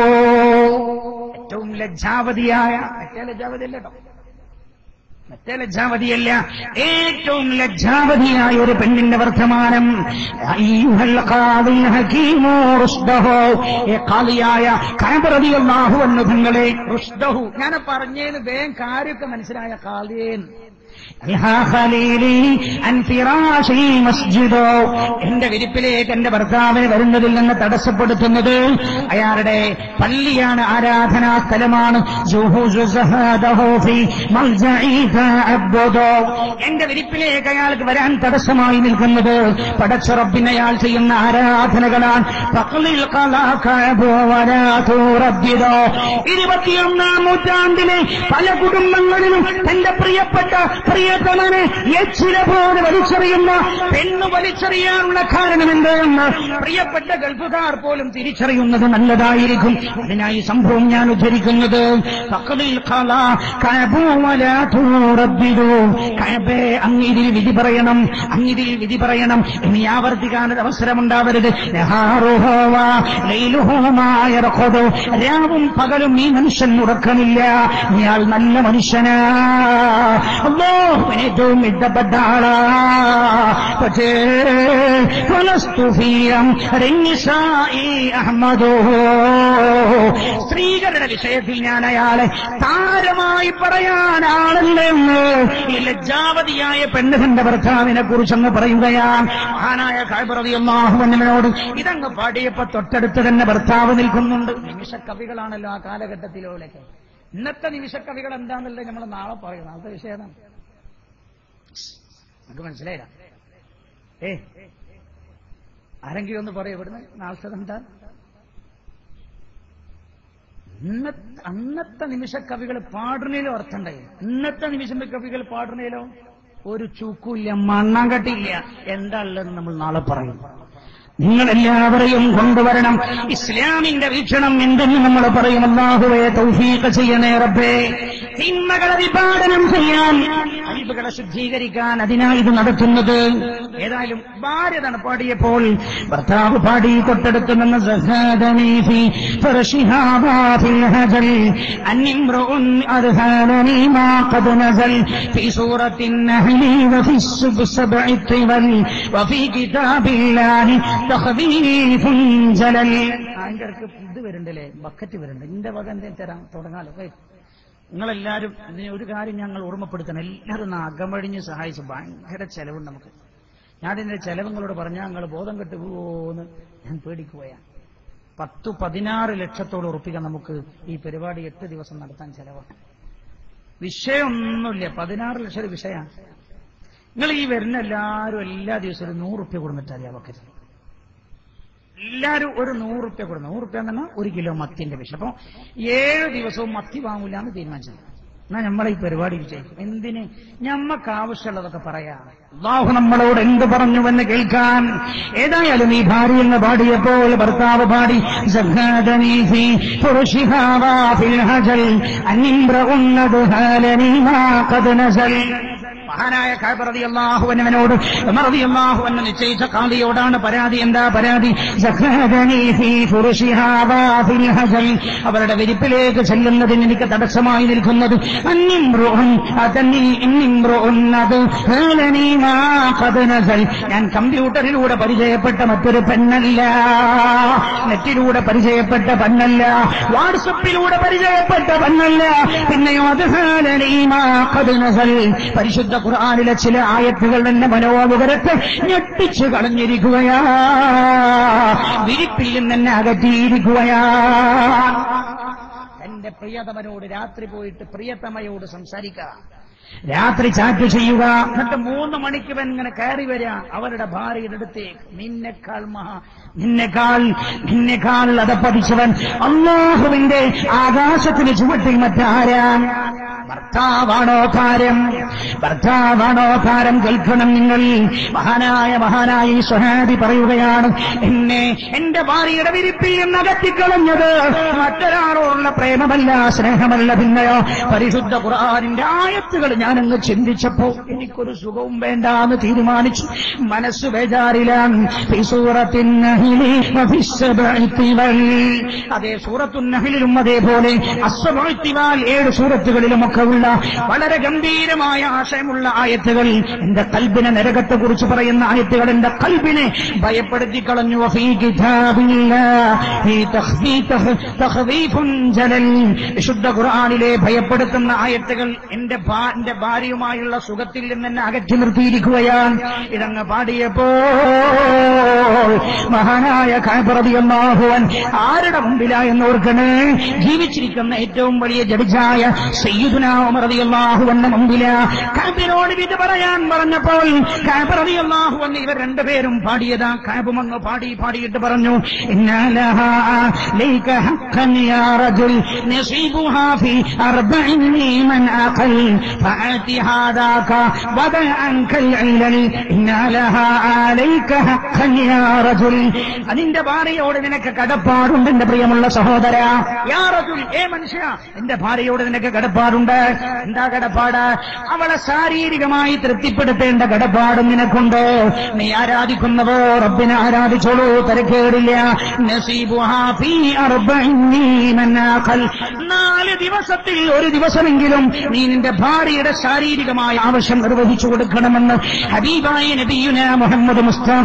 [SPEAKER 1] ഏറ്റവും ലജ്ജാവതിയായ മറ്റേ ലജ്ജാവതിയല്ല കേട്ടോ മറ്റേ ലജ്ജാവതിയല്ല ഏറ്റവും ലജ്ജാവതിയായ ഒരു പെണ്ണിന്റെ വർത്തമാനം അയ്യുഹൽ ഖാദി ഹകീമു റുഷ്ദഹു. ഏ ഖാദിയായ കാബറതിയല്ലാഹു എന്നുഭങ്ങളെ റുഷ്ദഹു ഞാൻ പറഞ്ഞതിന് വേഗം കാര്യമൊക്കെ മനസ്സിലായ ഖാദിയേൻ അൽഹാ ഖലീലി അൻ ഫിറാശി മസ്ജിദോ എന്റെ വിരിപ്പിലേക്ക് എന്റെ ഭർത്താവിന് വരുന്നതിൽ നിന്ന് തടസ്സപ്പെടുത്തുന്നത് അയാളുടെ പള്ളിയാണ് ആരാധനാ സ്ഥലമാണ് ജുഹൂസു സഹാദഹു ഫി മൽജഇ തഅബ്ബുദു. എന്റെ വിരിപ്പിലേക്ക് അയാൾക്ക് വരാൻ തടസ്സമായി നിൽക്കുന്നത് പടച്ചുറപ്പിന് അയാൾ ചെയ്യുന്ന ആരാധനകളാണ് ഫഖ്ലിൽ ഖലാഖഅബു വലാ തുറദ്ദിദു. ഇരുപത്തിയൊന്നാം നൂറ്റാണ്ടിലെ പല കുടുംബങ്ങളിലും തന്റെ പ്രിയപ്പെട്ട പ്രിയതമനെ എച്ചില പോലെ വലിച്ചെറിയുന്ന പെണ്ണ് വലിച്ചെറിയാനുള്ള കാരണം എന്തെന്ന് പ്രിയപ്പെട്ട ഗൾഫുകാർ പോലും തിരിച്ചറിയുന്നത് നല്ലതായിരിക്കും അതിനായി സംഭവം ഞാൻ ഉദ്ധരിക്കുന്നത് ഫഖ്ലിൽ ഖലാഖഅബു വലാ തുറദ്ദിദു. കഅബേ അങ്ങിതിൽ വിധി പറയണം അങ്ങിതിൽ വിധി പറയണം ഇനി ആവർത്തിക്കാൻ ഒരു അവസരമുണ്ടാവരുത് നഹാറുഹു വ ലൈലുഹു മാ യർഖുദു. രാവും പകലും ഈ മനുഷ്യൻ ഉറക്കമില്ല ഇയാൾ നല്ല മനുഷ്യനാ അല്ലാ അള്ളാഹുവിന് ഏറ്റവും ഇഷ്ടപ്പെട്ട ആളാ പക്ഷേ ഫലസ്തുഫിയം റിന്നിസായി അഹമ്മദോ സ്ത്രീകളുടെ വിഷയത്തിൽ ഞാൻ അയാളെ താരമായി പറയാൻ ആളല്ലെന്ന് ഈ ലജ്ജാവതിയായ പെണ്ണ് തന്റെ ഭർത്താവിനെ കുറിച്ചങ്ങ് പറയുകയാണ് മഹാനായ കായ്പറതി അള്ളാഹുവന്നവനോട് ഇതങ്ങ് പാടിയപ്പോ തൊട്ടടുത്ത് തന്നെ ഭർത്താവ് നിൽക്കുന്നുണ്ട് നിമിഷ കവികളാണല്ലോ ആ കാലഘട്ടത്തിലോലൊക്കെ ഇന്നത്തെ നിമിഷ കവികൾ എന്താന്നുള്ളത് നമ്മൾ നാളെ പറയും നാളത്തെ വിഷയം ഏതാണ് നമുക്ക് മനസ്സിലായില്ല ഏ ആരെങ്കിലും ഒന്ന് പറയും ഇവിടുന്ന് നാളത്തെ എന്താ ഇന്നത്തെ അന്നത്തെ നിമിഷ കവികൾ പാടുന്നതിലോ അർത്ഥമുണ്ടായി ഇന്നത്തെ നിമിഷ കവികൾ പാടുന്നതിലോ ഒരു ചൂക്കുമില്ല മണ്ണാങ്കട്ടിയില്ല എന്താ ഉള്ളതെന്ന് നമ്മൾ നാളെ പറയും നിങ്ങൾ എല്ലാവരെയും കൊണ്ടുവരണം ഇസ്ലാമിന്റെ വീക്ഷണം എന്തെന്ന് നമ്മൾ പറയും അള്ളാഹുവെ തൗഫീഖ് ചെയ്യണേ റബ്ബേ തിന്മകളെ വിപാടനം ചെയ്യാൻ അരിവുകളെ ശുദ്ധീകരിക്കാൻ അതിനായി ഇത് നടത്തുന്നത് ഏതായാലും ഭാര്യ തന്നെ പാടിയപ്പോൾ ഭർത്താവ് പാടി തൊട്ടടുത്ത് നിന്ന് സഹാദനീഫി ഫർഷിഹാബാഫിൽ ഹജൽ അന്നിമ്രുഉൻ അർഹാലനി മാ ഖദ് നസൽ في سورة النحل وفي السبع الطول وفي كتاب الله تخفيف جلل അതിന്റെ ഇടയ്ക്ക് ഇത് വരുന്നുണ്ടല്ലേ ബക്കറ്റ് വരുന്നുണ്ട് എന്റെ വക എന്തെങ്കിലും തരാം തുടങ്ങാലോ ഏയ്. നിങ്ങളെല്ലാവരും ഇതിന് ഒരു കാര്യം ഞങ്ങൾ ഓർമ്മപ്പെടുത്തണം എല്ലാവരും ഒന്ന് അകമഴിഞ്ഞ് സഹായിച്ചു ഭയങ്കര ചെലവുണ്ട് നമുക്ക് ഞാൻ ഇതിന്റെ ചെലവുകളോട് പറഞ്ഞാൽ ഞങ്ങൾ ബോധം കെട്ട് പോന്ന് ഞാൻ പേടിക്കുകയാ പത്തു പതിനാറ് ലക്ഷത്തോളം ഉറപ്പിക നമുക്ക് ഈ പരിപാടി എട്ട് ദിവസം നടത്താൻ ചെലവാണ് വിഷയമൊന്നുമില്ല പതിനാറ് ലക്ഷം വിഷയമാണ് നിങ്ങൾ ഈ വരുന്ന എല്ലാവരും എല്ലാ ദിവസവും ഒരു നൂറ് റുപ്യ കൊടുത്തിട്ട് അറിയാം വക്കരുത് എല്ലാവരും ഒരു നൂറ് റുപ്യ കൊടുക്കും നൂറ് റുപ്യ എന്ന് പറഞ്ഞാൽ ഒരു കിലോ മത്തിന്റെ വിഷം അപ്പൊ ഏഴ് ദിവസവും മത്തി വാങ്ങൂല എന്ന് തീരുമാനിച്ചത് എന്നാ നമ്മളെ ഈ പരിപാടി വിജയിക്കും എന്തിന് ഞമ്മക്ക് ആവശ്യമുള്ളതൊക്കെ പറയാം അള്ളാഹു നമ്മളോട് എന്ത് പറഞ്ഞുവെന്ന് കേൾക്കാൻ ഏതായാലും ഈ ഭാര്യ എന്ന് പാടിയപ്പോൾ ഭർത്താവ് പാടി സഖാദനീ ഫീ ഫുർഷിഹാവാ ഫിൽ ഹജൽ അന്നിംറഉൻ നദ്ഹാലനി മാ ഖദ് നസൽ മഹാനായ കാബറതി അള്ളാഹുവനവനോട് മറതി അള്ളാഹുവന്നെ നിശ്ചയിച്ച കാളിയോടാണ് പരാതി എന്താ പരാതി സഖാദനീ ഫീ ഫുർഷിഹാവാ ഫിൽ ഹജൽ അവരുടെ വിരിപ്പിലേക്ക് ചെല്ലുന്നതിന് എനിക്ക് തടസ്സമായി നിൽക്കുന്നത് അന്നിംറുഉൻ അതന്നി ഇന്നിംറുഉൻ നദ്ഹാലനി മാ ഖദ് നസൽ ഞാൻ കമ്പ്യൂട്ടറിലൂടെ പരിചയപ്പെട്ട മറ്റൊരു പെണ്ണല്ല നെറ്റിലൂടെ പരിചയപ്പെട്ട പെണ്ണല്ല വാട്സപ്പിലൂടെ പരിചയപ്പെട്ട പെണ്ണല്ല പിന്നെയോ അത് പരിശുദ്ധ ഖുർആാനിലെ ചില ആയത്തുകൾ എന്നെ മനോമുഖരത്തെ ഞെട്ടിച്ചു കളഞ്ഞിരിക്കുകയാ വിരിപ്പിൽ നിന്ന് എന്നെ അകറ്റിയിരിക്കുകയാ എന്റെ പ്രിയതമനോട് രാത്രി പോയിട്ട് പ്രിയതമയോട് സംസാരിക്കുക രാത്രി ചാറ്റ് ചെയ്യുക എന്നിട്ട് മൂന്ന് മണിക്ക് ഇവൻ ഇങ്ങനെ കയറി വരിക അവരുടെ ഭാര്യയുടെ അടുത്തേക്ക് നിന്നെക്കാൾ മഹാ നിന്നെക്കാൾ നിന്നെക്കാൾ അതപ്പതിച്ചവൻ അള്ളാഹുവിന്റെ ആകാശത്തിന് ചുവട്ടിൽ മറ്റാരാൻ ഭർത്താവാണോ താരം ഭർത്താവാണോ താരം കേൾക്കണം നിങ്ങൾ മഹാനായ മഹാനായ ഈ സ്വഹാബി പറയുകയാണ് എന്നെ എന്റെ ഭാര്യയുടെ വിരിപ്പിൽ നിന്ന് അകറ്റിക്കളഞ്ഞത് മറ്റൊരാളോടുള്ള പ്രേമമല്ല സ്നേഹമല്ല പിന്നെയോ പരിശുദ്ധ ഖുർആാനിന്റെ ആയത്തുകൾ ഞാനങ്ങ് ചിന്തിച്ചപ്പോ എനിക്കൊരു സുഖവും വേണ്ട എന്ന് തീരുമാനിച്ചു മനസ്സ് ബേജാറിലാണ് ഫി സൂറത്തിൻ നഹ്ലി വഫി സബ്ഇ തിവൽ. അതേ സൂറത്തുൻ നഹ്ലിലും അതേപോലെ അസ്സബിത്തിവാൽ ഏഴ് സൂറത്തുകളിലും ഒക്കെ ഉള്ള വളരെ ഗംഭീരമായ ആശയമുള്ള ആയത്തുകൾ എന്റെ കൽബിനെ നരകത്തെ കുറിച്ച് പറയുന്ന ആയത്തുകൾ എന്റെ കൽബിനെ ഭയപ്പെടുത്തി കളഞ്ഞു വഫീ കിതാബില്ലാഹി തഖ്ഫീ- തഖ്- തഖ്വീഫുൻ ജലൽ. വിശുദ്ധ ഖുർആനിലെ ഭയപ്പെടുത്തുന്ന ആയത്തുകൾ എന്റെ ഭാ- എന്റെ ഭാര്യയുമായുള്ള സുഖത്തിൽ നിന്ന് എന്നെ അകറ്റി നിർത്തിയിരിക്കുകയാണ് ഇതങ്ങ് പാടിയപ്പോൾ മഹാനായ കാബറതിയല്ലാഹുവൻ ആരുടെ മുമ്പിലാ എന്ന് ഓർക്കണേ ജീവിച്ചിരിക്കുന്ന ഏറ്റവും വലിയ ജഡിജായ സയ്യിദുനാമറിയല്ലാഹുവന്റെ മുമ്പിലാ കാബിനോട് ഇത് പറയാൻ പറഞ്ഞപ്പോൾ കാബറതിയല്ലാഹുവൻ ഇവർ രണ്ടുപേരും പാടിയതാ കാബും അങ്ങ് പാടി പാടിയിട്ട് പറഞ്ഞു ഇന്നാലഹാ ലൈക ഹഖൻ യാ റജുൽ നസീബുഹാ ഫി അർബഇൻ മൻ അഖൽ ഫഅതി ഹാദാക വദഅ അൻക العلل إن لها عليك حقا يا رجل അതിന്റെ ഭാര്യയോട് നിനക്ക് കടപ്പാടുണ്ട് എന്റെ പ്രിയമുള്ള സഹോദര യാ റജുൽ ഏ മനുഷ്യ എന്റെ ഭാര്യയോട് നിനക്ക് കടപ്പാടുണ്ട് കടപ്പാടുണ്ട് എന്താ കടപ്പാട് അവളെ ശാരീരികമായി തൃപ്തിപ്പെടുത്തേണ്ട കടപ്പാടും നിനക്കുണ്ട് നീ ആരാധിക്കുന്നവോ റബ്ബിനെ ആരാധിച്ചോളൂ തിരക്കേടില്ല നസീബുഹാ ഫീ അർബഈന നാഖൽ. നാല് ദിവസത്തിൽ ഒരു ദിവസമെങ്കിലും നീ നിന്റെ ഭാര്യയുടെ ശാരീരികമായ ആവശ്യം നിർവഹിച്ചു കൊടുക്കണമെന്ന് ഹബീബായ നബിയുന മുഹമ്മദ് മുസ്തഫ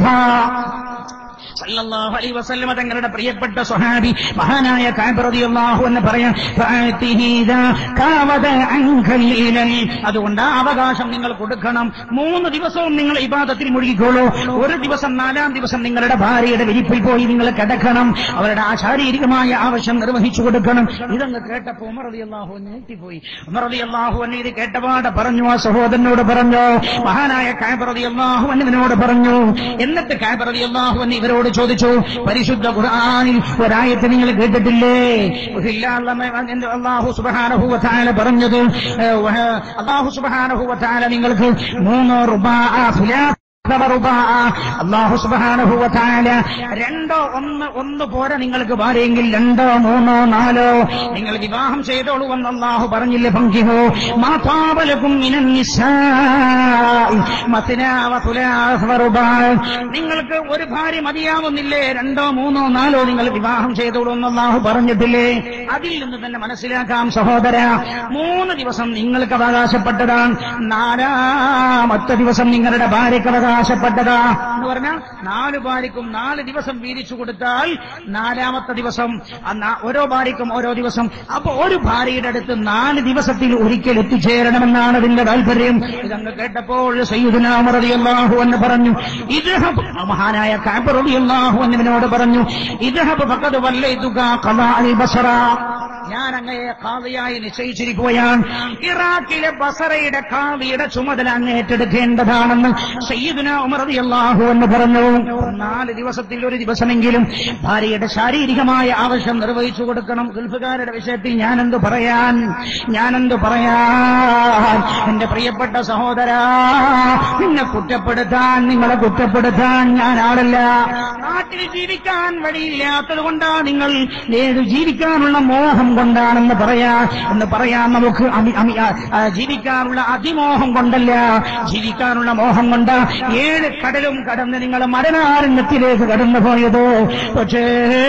[SPEAKER 1] സല്ലല്ലാഹു അലൈഹി വസല്ലമ തങ്ങളുടെ പ്രിയപ്പെട്ട സ്വഹാബി മഹാനായ കഅബ് റളിയല്ലാഹു എന്ന് പറയാൻ ഫഅതിഹി ദാ കാവദ അൻകൽ ഇലൽ. അതുകൊണ്ട് ആ അവകാശം നിങ്ങൾ കൊടുക്കണം മൂന്ന് ദിവസവും നിങ്ങൾ ഇബാദത്തിൽ മുഴുകിക്കോളൂ ഒരു ദിവസം നാലാം ദിവസം നിങ്ങളുടെ ഭാര്യയുടെ വിരിപ്പിൽ പോയി നിങ്ങൾ കിടക്കണം അവരുടെ ആ ശാരീരികമായ ആവശ്യം നിർവഹിച്ചു കൊടുക്കണം ഇതങ്ങ് കേട്ടപ്പോ ഉമർ റളിയല്ലാഹു അൻഹു ഞെട്ടിപ്പോയി ഉമർ റളിയല്ലാഹു അൻഹു ഇത് കേട്ടപാട് പറഞ്ഞു ആ സഹോദരനോട് പറഞ്ഞു മഹാനായ കഅബ് റളിയല്ലാഹു അൻഹുവിനോട് പറഞ്ഞു എന്നിട്ട് കഅബ് റളിയല്ലാഹു അൻഹു ഇവരോട് ചോദിച്ചു പരിശുദ്ധ ഖുർആനിൽ ഒരായത്ത് നിങ്ങൾ കേട്ടിട്ടില്ലേ ഉഹില്ലാ അല്ലാഹു സുബ്ഹാനഹു വ തആല പറഞ്ഞത് ഏഹ്, വഹ- അല്ലാഹു സുബ്ഹാനഹു വ തആല നിങ്ങൾക്ക് മൂന്ന് റുബാ ഫിലാ അള്ളാഹു സുബ്ഹാനഹു വ തആല രണ്ടോ ഒന്ന് ഒന്ന് പോരെ നിങ്ങൾക്ക് ഭാര്യയെങ്കിൽ രണ്ടോ മൂന്നോ നാലോ നിങ്ങൾ വിവാഹം ചെയ്തോളൂ എന്ന് അള്ളാഹു പറഞ്ഞില്ലേ പങ്കിഹോ മാതാപലക്കും മിനൻ നിസാഇ മസ്നാ വ സുലാസ വ റുബാ. നിങ്ങൾക്ക് ഒരു ഭാര്യ മതിയാവുന്നില്ലേ രണ്ടോ മൂന്നോ നാലോ നിങ്ങൾ വിവാഹം ചെയ്തോളൂ എന്ന് അള്ളാഹു പറഞ്ഞിട്ടില്ലേ അതിൽ നിന്ന് തന്നെ മനസ്സിലാക്കാം സഹോദര മൂന്ന് ദിവസം നിങ്ങൾക്ക് അവകാശപ്പെട്ടതാണ് നാലാമത്തെ ദിവസം നിങ്ങളുടെ ഭാര്യയ്ക്ക് അവകാശപ്പെട്ടതാ എന്ന് പറഞ്ഞാൽ നാല് ഭാര്യക്കും നാല് ദിവസം വീതിച്ചു കൊടുത്താൽ നാലാമത്തെ ദിവസം ആ നാ- ഓരോ ഭാര്യക്കും ഓരോ ദിവസം അപ്പൊ ഒരു ഭാര്യയുടെ അടുത്ത് നാല് ദിവസത്തിൽ ഒരിക്കൽ എത്തിച്ചേരണമെന്നാണ് അതിന്റെ താല്പര്യം ഇതങ്ങ് കേട്ടപ്പോൾ സയ്യുദനാമറിയാഹു എന്ന് പറഞ്ഞു ഇത് മഹാനായ കാബറിയാഹു എന്നതിനോട് പറഞ്ഞു ഇദ്ഹബ് ഫഖദ് വല്ലൈതുക ഖലാഅൽ ബസറ ഞാൻ അങ്ങയെ കാവിയായി നിശ്ചയിച്ചിരിക്കുകയാണ് ഇറാഖിലെ ബസറയുടെ കാവിയുടെ ചുമതല അങ്ങ് ഏറ്റെടുക്കേണ്ടതാണെന്ന് സയ്യിദുന ഉമർ റളിയല്ലാഹു എന്ന് പറഞ്ഞു നാല് ദിവസത്തിൽ ഒരു ദിവസമെങ്കിലും ഭാര്യയുടെ ശാരീരികമായ ആവശ്യം നിർവഹിച്ചു കൊടുക്കണം ഗൾഫുകാരുടെ വിഷയത്തിൽ ഞാനെന്ത് പറയാൻ ഞാനെന്ത് പറയാൻ എന്റെ പ്രിയപ്പെട്ട സഹോദര നിന്നെ കുറ്റപ്പെടുത്താൻ നിങ്ങളെ കുറ്റപ്പെടുത്താൻ ഞാൻ ആളല്ല നാട്ടിൽ ജീവിക്കാൻ വഴിയില്ലാത്തത് കൊണ്ടാണ് നിങ്ങൾ ഏത് ജീവിക്കാനുള്ള മോഹം കൊണ്ടാണെന്ന് പറയാ എന്ന് പറയാൻ നമുക്ക് അമി- അമി- ആ, ആ, ജീവിക്കാനുള്ള അതിമോഹം കൊണ്ടല്ല ജീവിക്കാനുള്ള മോഹം കൊണ്ട് ഏഴ് കടലും കടന്ന് നിങ്ങൾ മരണാരണ്യത്തിലേക്ക് കടന്നു പോയത് പക്ഷേ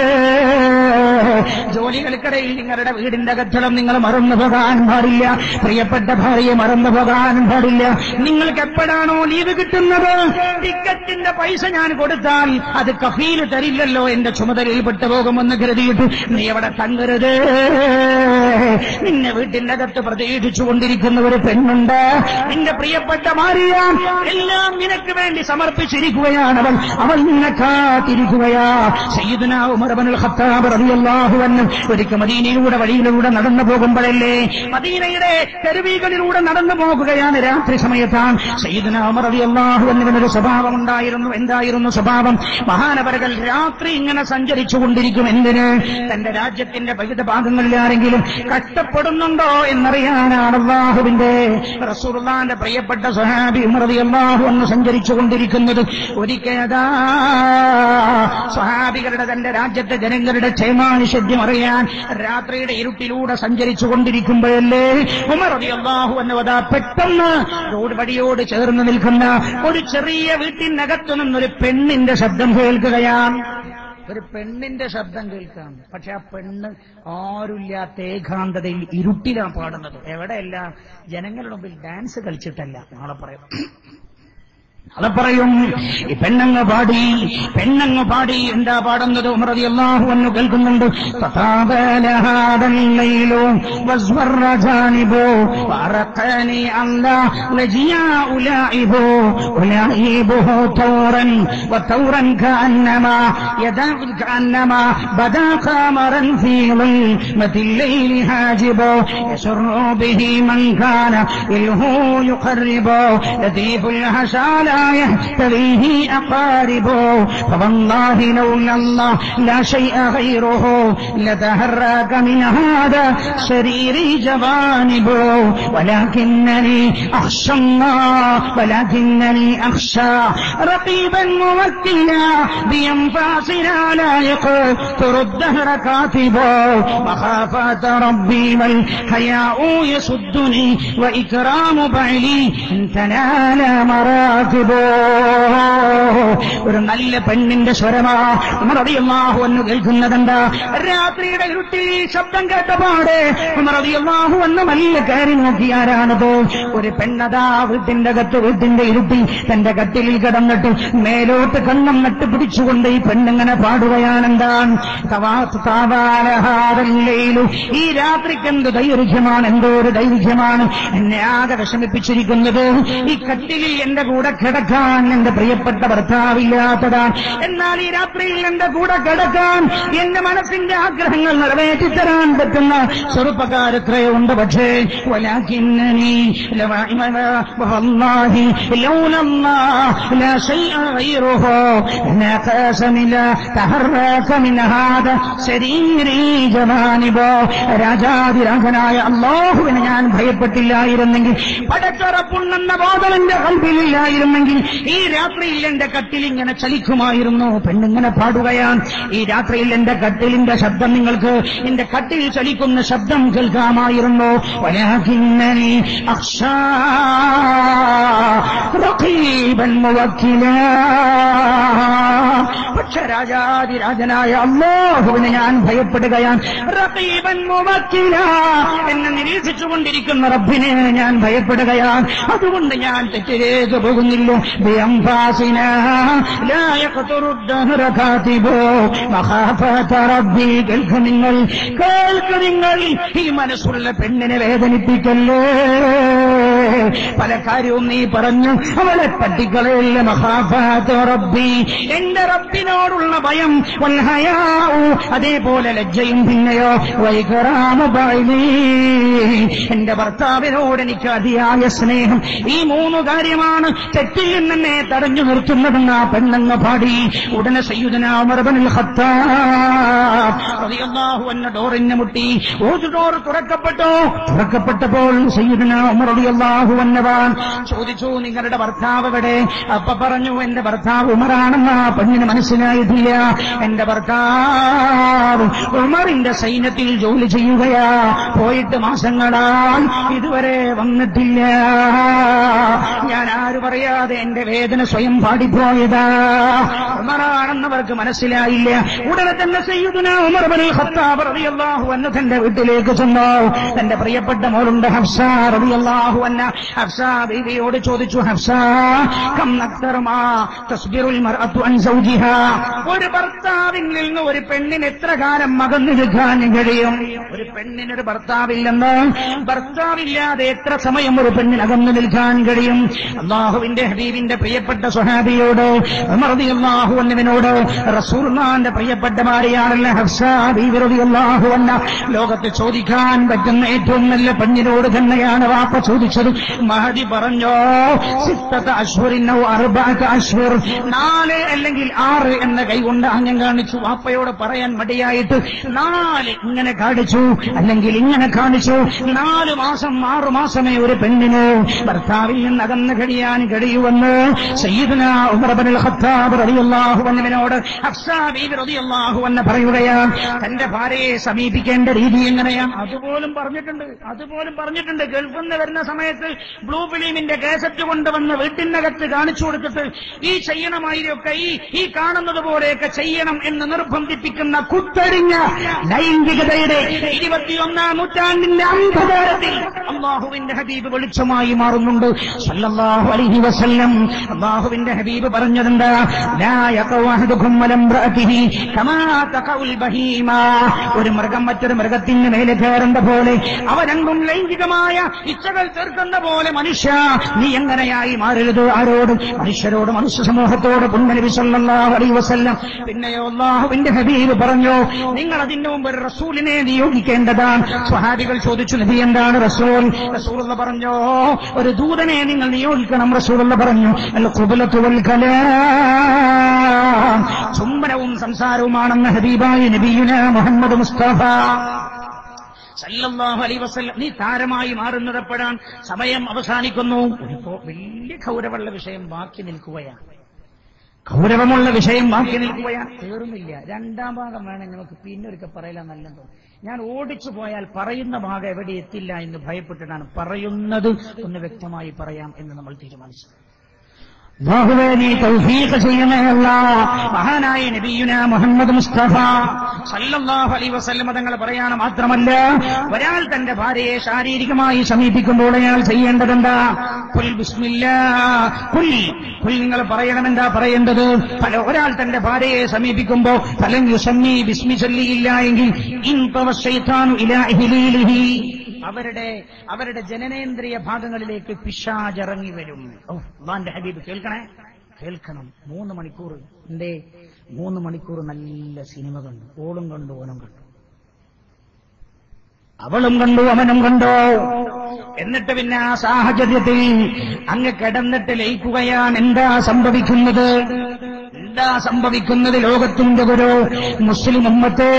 [SPEAKER 1] ജോലികൾക്കിടയിൽ നിങ്ങളുടെ വീടിന്റെ കച്ചടം നിങ്ങൾ മറന്നു പോകാൻ പാടില്ല പ്രിയപ്പെട്ട ഭാര്യയെ മറന്നു പോകാൻ പാടില്ല നിങ്ങൾക്ക് എപ്പോഴാണോ ലീവ് കിട്ടുന്നത് ടിക്കറ്റിന്റെ പൈസ ഞാൻ കൊടുത്താൽ അത് കഫീല് തരില്ലല്ലോ എന്റെ ചുമതലയിൽ പെട്ടുപോകുമെന്ന് കരുതിയിട്ട് നീ അവിടെ തങ്ങരുത് നിന്നെ വീട്ടിന്റെ അകത്ത് പ്രതീക്ഷിച്ചു കൊണ്ടിരിക്കുന്ന ഒരു പെണ്ണുണ്ട് നിന്റെ പ്രിയപ്പെട്ട ഭാര്യ എല്ലാം നിനക്ക് വേണ്ടി സമർപ്പിച്ചിരിക്കുകയാണ് അവൾ അവൾ നിന്നെ കാത്തിരിക്കുകയാ സയ്യിദുന ഉമർ ഇബ്നുൽ ഖത്താബ് റളിയല്ലാഹു അൻഹു ഒരിക്കൽ മദീനയിലൂടെ വഴിയിലൂടെ നടന്നു പോകുമ്പോഴല്ലേ മദീനയുടെ തെരുവികളിലൂടെ നടന്നു പോകുകയാണ് രാത്രി സമയത്താണ് സയ്യിദുന ഉമർ റളിയല്ലാഹു അൻഹുവിനൊരു സ്വഭാവം ഉണ്ടായിരുന്നു എന്തായിരുന്നു സ്വഭാവം മഹാനവരകൾ രാത്രി ഇങ്ങനെ സഞ്ചരിച്ചു കൊണ്ടിരിക്കും എന്തിന് തന്റെ രാജ്യത്തിന്റെ വിവിധ ഭാഗങ്ങളിൽ ആരെങ്കിലും കഷ്ടപ്പെടുന്നുണ്ടോ എന്നറിയാനാണ് അള്ളാഹുവിന്റെ റസൂർലാന്റെ പ്രിയപ്പെട്ട സ്വഹാബി ഉമർ റളിയല്ലാഹു അൻഹു സഞ്ചരിച്ചു കൊണ്ടിരിക്കുന്നത് ഒരിക്കലതാ സ്വഹാബികളുടെ തന്റെ രാജ്യത്തെ ജനങ്ങളുടെ ക്ഷേമാനുഷദ്യം അറിയാൻ രാത്രിയുടെ ഇരുട്ടിലൂടെ സഞ്ചരിച്ചു കൊണ്ടിരിക്കുമ്പോഴല്ലേ ഉമർ റളിയല്ലാഹു അൻഹു അതാ പെട്ടെന്ന് റോഡ് വഴിയോട് ചേർന്ന് നിൽക്കുന്ന ഒരു ചെറിയ വീട്ടിനകത്തു നിന്നൊരു പെണ്ണിന്റെ ശബ്ദം കേൾക്കുകയാണ് ഒരു പെണ്ണിന്റെ ശബ്ദം കേൾക്കാം പക്ഷെ ആ പെണ്ണ് ആരുമില്ലാത്ത ഏകാന്തതയിൽ ഇരുട്ടിലാണ് പാടുന്നത് എവിടെയല്ല ജനങ്ങളുടെ മുമ്പിൽ ഡാൻസ് കളിച്ചിട്ടല്ല നാളെ പറയാം നാളെ പറയും ഈ പെണ്ണങ്ങ് പാടി പെണ്ണങ്ങ് പാടി എന്താ പാടുന്നത് ഉമറതി അള്ളാഹു എന്ന് കേൾക്കുന്നുണ്ട് തഥാപലഹാദല്ലയിലോ വസ്വർറ ജാനിബോ വറഖനി അല്ലാ ലജിയാഉ ലാഇബോ ഉലായിബുഹു തൗറൻ وثورا كأنما يدا كأنما بدا قمرا في ظلمة الليل حاجبا يسر به من كان إله يقرب لطيف الحشا لا لا يهتديه أقارب فوالله لولا الله لا شيء غيره لتهراك من هذا شريري جوانب ولكنني أخشى الله ولكنني أخشى رقيبا موكلا بأنفاس لا لايق الدهر كاتبا مخافة ربي والحياء يصدني وإكرام بعلي إن تنال مراتبه ഒരു നല്ല പെണ്ണിന്റെ സ്വരമാ ഉമറതിയല്ലാഹു എന്ന് കേൾക്കുന്നതെന്താ രാത്രിയുടെ ഇരുട്ടിൽ ഈ ശബ്ദം കേട്ടപാടെ ഉമറതിയല്ലാഹു എന്ന് നല്ല കയറി നോക്കിയാരാണത് ഒരു പെണ്ണതാ വീട്ടിന്റെ അകത്ത് വീട്ടിന്റെ ഇരുട്ടിൽ തന്റെ കട്ടിലിൽ കിടന്നിട്ട് മേലോട്ട് കണ്ണം നട്ട് പിടിച്ചുകൊണ്ട് ഈ പെണ്ണിങ്ങനെ പാടുകയാണെന്താണ് തവാത്ത് താവാലഹാരല്ലേലു ഈ രാത്രിക്ക് എന്ത് ദൈർഘ്യമാണ് എന്തോ ഒരു ദൈർഘ്യമാണ് എന്നെ ആകെ വിഷമിപ്പിച്ചിരിക്കുന്നത് ഈ കട്ടിലിൽ എന്റെ കൂടെ കിടക്കാൻ എന്റെ പ്രിയപ്പെട്ട ഭർത്താവില്ലാത്തതാണ് എന്നാൽ ഈ രാത്രിയിൽ എന്റെ കൂടെ കിടക്കാൻ എന്റെ മനസ്സിന്റെ ആഗ്രഹങ്ങൾ നിറവേറ്റിത്തരാൻ പറ്റുന്ന ചെറുപ്പക്കാരെത്രയോ ഉണ്ട് പക്ഷേ വലാകിന്നനി والله لولا الله لا شيء غيره لا قاسم لا تحرك من هذا ശരീരീ ജമാനിബോ രാജാതിരാജനായ അള്ളാഹുവിനെ ഞാൻ ഭയപ്പെട്ടില്ലായിരുന്നെങ്കിൽ പടച്ചറപ്പുണ്ണെന്ന ബോധം എന്റെ കൽപ്പിലില്ലായിരുന്നെങ്കിൽ ഈ രാത്രിയിൽ എന്റെ കട്ടിൽ ഇങ്ങനെ ചലിക്കുമായിരുന്നു പെണ്ണിങ്ങനെ പാടുകയാണ് ഈ രാത്രിയിൽ എന്റെ കട്ടിലിന്റെ ശബ്ദം നിങ്ങൾക്ക് എന്റെ കട്ടിൽ ചലിക്കുന്ന ശബ്ദം കേൾക്കാമായിരുന്നു വലാകിന്നനി അക്ഷാ റഖീബൻ മുവക്കിലാ പക്ഷെ രാജാതിരാജനായ അള്ളാഹുവിനെ ഞാൻ ഭയപ്പെടുകയാണ് റഖീബൻ മുവക്കില എന്നെ നിരീക്ഷിച്ചുകൊണ്ടിരിക്കുന്ന റബ്ബിനെ ഞാൻ ഭയപ്പെടുകയാണ് അതുകൊണ്ട് ഞാൻ തെറ്റിലേക്ക് പോകുന്നില്ല ബിഅംഫാസിന ലാ യഖ്തുറു الدهر كاتب مخافة ربي കേൾക്ക് നിങ്ങൾ കേൾക്ക് നിങ്ങൾ ഈ മനസ്സുള്ള പെണ്ണിനെ വേദനിപ്പിക്കല്ലേ പല കാര്യവും നീ പറഞ്ഞു അവളെ പട്ടിക്കളയില്ല മഹാഫാത്ത് റബ്ബി എന്റെ റബ്ബിനോടുള്ള ഭയം വൽഹയാഉ അതേപോലെ ലജ്ജയും പിന്നെയോ വൈകറാമ ബാലി എന്റെ ഭർത്താവിനോട് എനിക്ക് അതിയായ സ്നേഹം ഈ മൂന്ന് കാര്യമാണ് തെറ്റിൽ നിന്ന് എന്നെ തടഞ്ഞു നിർത്തുന്നതെന്ന് ആ പെണ്ണെന്ന് പാടി ഉടനെ സയ്യുദന ഉമർബനുൽ ഖത്താബ് റളിയല്ലാഹു അൻഹു ഡോറിന് മുട്ടി ഓജ് ഡോർ തുറക്കപ്പെട്ടോ തുറക്കപ്പെട്ടപ്പോൾ സയ്യുദന ഉമർ റളിയല്ലാഹു അൻഹവാൻ ചോദിച്ചു നിങ്ങളുടെ ഭർത്താവ് എവിടെ അപ്പ പറഞ്ഞു എന്റെ ഭർത്താവ് ഉമറാണെന്ന് ആ പെണ്ണിന് മനസ്സിലായിട്ടില്ല എന്റെ ഭർത്താവ് ഉമറിന്റെ സൈന്യത്തിൽ ജോലി ചെയ്യുകയാ പോയിട്ട് മാസങ്ങളാൽ ഇതുവരെ വന്നിട്ടില്ല ഞാൻ ആര് പറയാതെ എന്റെ വേദന സ്വയം പാടിപ്പോയതാ ഉമറാണെന്നവർക്ക് മനസ്സിലായില്ല ഉടനെ തന്നെ സയ്യിദുന ഉമർ ബിനുൽ ഖത്താബ് റളിയല്ലാഹു അൻഹു തന്റെ വീട്ടിലേക്ക് ചെന്നു തന്റെ പ്രിയപ്പെട്ട മോളുണ്ട് ഹഫ്സ റളിയല്ലാഹു അൻഹ ഹഫ്സ ബീവിയോട് ചോദിച്ചു ഹഫ്സ കം നക്തർമാ തസ്ബിറുൽ മർഅത്തു അൻ സൗജിഹാ ഒരു ഭർത്താവിൽ നിന്ന് ഒരു പെണ്ണിന് എത്ര കാലം അകന്നു നിൽക്കാൻ കഴിയും ഒരു പെണ്ണിനൊരു ഭർത്താവില്ലെന്ന് ഭർത്താവില്ലാതെ എത്ര സമയം ഒരു പെണ്ണിന് അകന്നു നിൽക്കാൻ കഴിയും അള്ളാഹുവിന്റെ ഹബീബിന്റെ പ്രിയപ്പെട്ട സ്വഹാബിയോട് അള്ളാഹു എന്നവനോട് റസൂർമാന്റെ പ്രിയപ്പെട്ട ഭാര്യയാണല്ല ഹഫ്സ ബീവി റളിയല്ലാഹു അൻഹ ലോകത്ത് ചോദിക്കാൻ പറ്റുന്ന ഏറ്റവും നല്ല പെണ്ണിനോട് തന്നെയാണ് വാപ്പ ചോദിച്ചത് മഹദി പറഞ്ഞോ സിത്തത്ത് അശ്വരിനോ അറുബാത്ത് അശ്വർ നാല് അല്ലെങ്കിൽ ആറ് എന്ന കൈകൊണ്ട് ആംഗ്യം കാണിച്ചു വാപ്പയോട് പറയാൻ മടിയായിട്ട് നാല് ഇങ്ങനെ കാണിച്ചു അല്ലെങ്കിൽ ഇങ്ങനെ കാണിച്ചു നാല് മാസം ആറു മാസമേ ഒരു പെണ്ണിന് ഭർത്താവിൽ നിന്ന് അകന്ന് കഴിയാൻ കഴിയുമെന്ന് സയ്യിദുന ഉമർ ഇബ്നുൽ ഖത്താബ് റളിയല്ലാഹു അൻഹുവിനോട് ഹഫ്സ ബീവി റളിയല്ലാഹു അൻഹ പറയുകയാണ് തന്റെ ഭാര്യയെ സമീപിക്കേണ്ട രീതി എങ്ങനെയാണ് അതുപോലും പറഞ്ഞിട്ടുണ്ട് അതുപോലും പറഞ്ഞിട്ടുണ്ട് ഗൾഫിൽ നിന്ന് വരുന്ന സമയത്ത് ബ്ലൂ ഫിലിമിന്റെ കേസറ്റ് കൊണ്ടുവന്ന് വീട്ടിനകത്ത് കാണിച്ചു കൊടുത്തിട്ട് ഈ ചെയ്യണമായിരിക്കെ ഈ ഈ കാണുന്നത് പോലെയൊക്കെ ചെയ്യണം എന്ന് നിർബന്ധിപ്പിക്കുന്ന കുത്തരിഞ്ഞ ലൈംഗികതയുടെ ഇരുപത്തിയൊന്നാം നൂറ്റാണ്ടിന്റെ അന്ധകാരത്തിൽ അള്ളാഹുവിന്റെ ഹബീബ് വെളിച്ചമായി മാറുന്നുണ്ട് സല്ലല്ലാഹു അലൈഹി വസല്ലം അള്ളാഹുവിന്റെ ഹബീബ് പറഞ്ഞതെന്താ ലാ യഖഉ അഹദുകും വലംറഅതിഹി കമാ തഖഉൽ ബഹീമ ഒരു മൃഗം മറ്റൊരു മൃഗത്തിന് മേലെ കയറേണ്ട പോലെ അവ രണ്ടും ലൈംഗികമായ ഇച്ഛകൾ തീർക്കുന്ന എന്ന പോലെ മനുഷ്യ നീ എങ്ങനെയായി മാറരുത് ആരോട് മനുഷ്യരോട് മനുഷ്യ സമൂഹത്തോട് പുണ്യനബി സല്ലല്ലാഹു അലൈഹി വസല്ലം പിന്നെയോ അള്ളാഹുവിന്റെ ഹബീബ് പറഞ്ഞു നിങ്ങൾ അതിന്റെ മുമ്പ് ഒരു റസൂലിനെ നിയോഗിക്കേണ്ടതാണ് സ്വഹാബികൾ ചോദിച്ചു നബി എന്താണ് റസൂൽ റസൂൽ പറഞ്ഞോ ഒരു ദൂതനെ നിങ്ങൾ നിയോഗിക്കണം റസൂൽ പറഞ്ഞു അൽ ഖുബ്ലത്തു വൽ കലാം ചുംബനവും സംസാരവുമാണെന്ന് ഹബീബായി നബിയുന മുഹമ്മദ് മുസ്തഫ സല്ലല്ലാഹു അലൈഹി വസല്ലം നീ താരമായി മാറുന്നത് എപ്പോഴാണ് സമയം അവസാനിക്കുന്നു ഇപ്പോ വലിയ ഗൗരവമുള്ള വിഷയം ബാക്കി നിൽക്കുകയാണ് ഗൗരവമുള്ള വിഷയം ബാക്കി നിൽക്കുകയാണ് തീർന്നില്ല രണ്ടാം ഭാഗം വേണം നമുക്ക് പിന്നെ ഒരിക്കൽ പറയില്ല നല്ലതോ ഞാൻ ഓടിച്ചു പോയാൽ പറയുന്ന ഭാഗം എവിടെ എത്തില്ല എന്ന് ഭയപ്പെട്ടിട്ടാണ് പറയുന്നത് ഒന്ന് വ്യക്തമായി പറയാം എന്ന് നമ്മൾ തീരുമാനിച്ചു ബാഹുവേ നീ തൗഫീഖ് ചെയ്യണമല്ല മഹാനായ നബിയുന മുഹമ്മദ് മുസ്തഫ സല്ലല്ലാഹു അലൈഹി വസല്ലം തങ്ങൾ പറയാണ് മാത്രമല്ല ഒരാൾ തന്റെ ഭാര്യയെ ശാരീരികമായി സമീപിക്കുമ്പോൾ അയാൾ ചെയ്യേണ്ടതെന്താ കുൽ ബിസ്മില്ലാ കുൽ കുൽ നിങ്ങൾ പറയണമെന്താ പറയേണ്ടത് പല ഒരാൾ തന്റെ ഭാര്യയെ സമീപിക്കുമ്പോ ഫലം യുസമ്മി ബിസ്മി ചൊല്ലിയില്ല എങ്കിൽ ഇൻ ശൈത്താനു ഇലാ ഇഹ്ലീലിഹി അവരുടെ അവരുടെ ജനനേന്ദ്രിയ ഭാഗങ്ങളിലേക്ക് പിശാചിറങ്ങി വരും ഓ അള്ളാന്റെ ഹബീബ് കേൾക്കണേ കേൾക്കണം മൂന്ന് മണിക്കൂർ എന്തേ മൂന്ന് മണിക്കൂർ നല്ല സിനിമ കണ്ടു ഓളും കണ്ടു ഓനും കണ്ടു അവളും കണ്ടു അവനും കണ്ടോ എന്നിട്ട് പിന്നെ ആ സാഹചര്യത്തിൽ അങ്ങ് കിടന്നിട്ട് ലയിക്കുകയാണ് എന്താ സംഭവിക്കുന്നത് എന്താ സംഭവിക്കുന്നത് ലോകത്തിന്റെ ഒരു മുസ്ലിം ഉമ്മത്തെ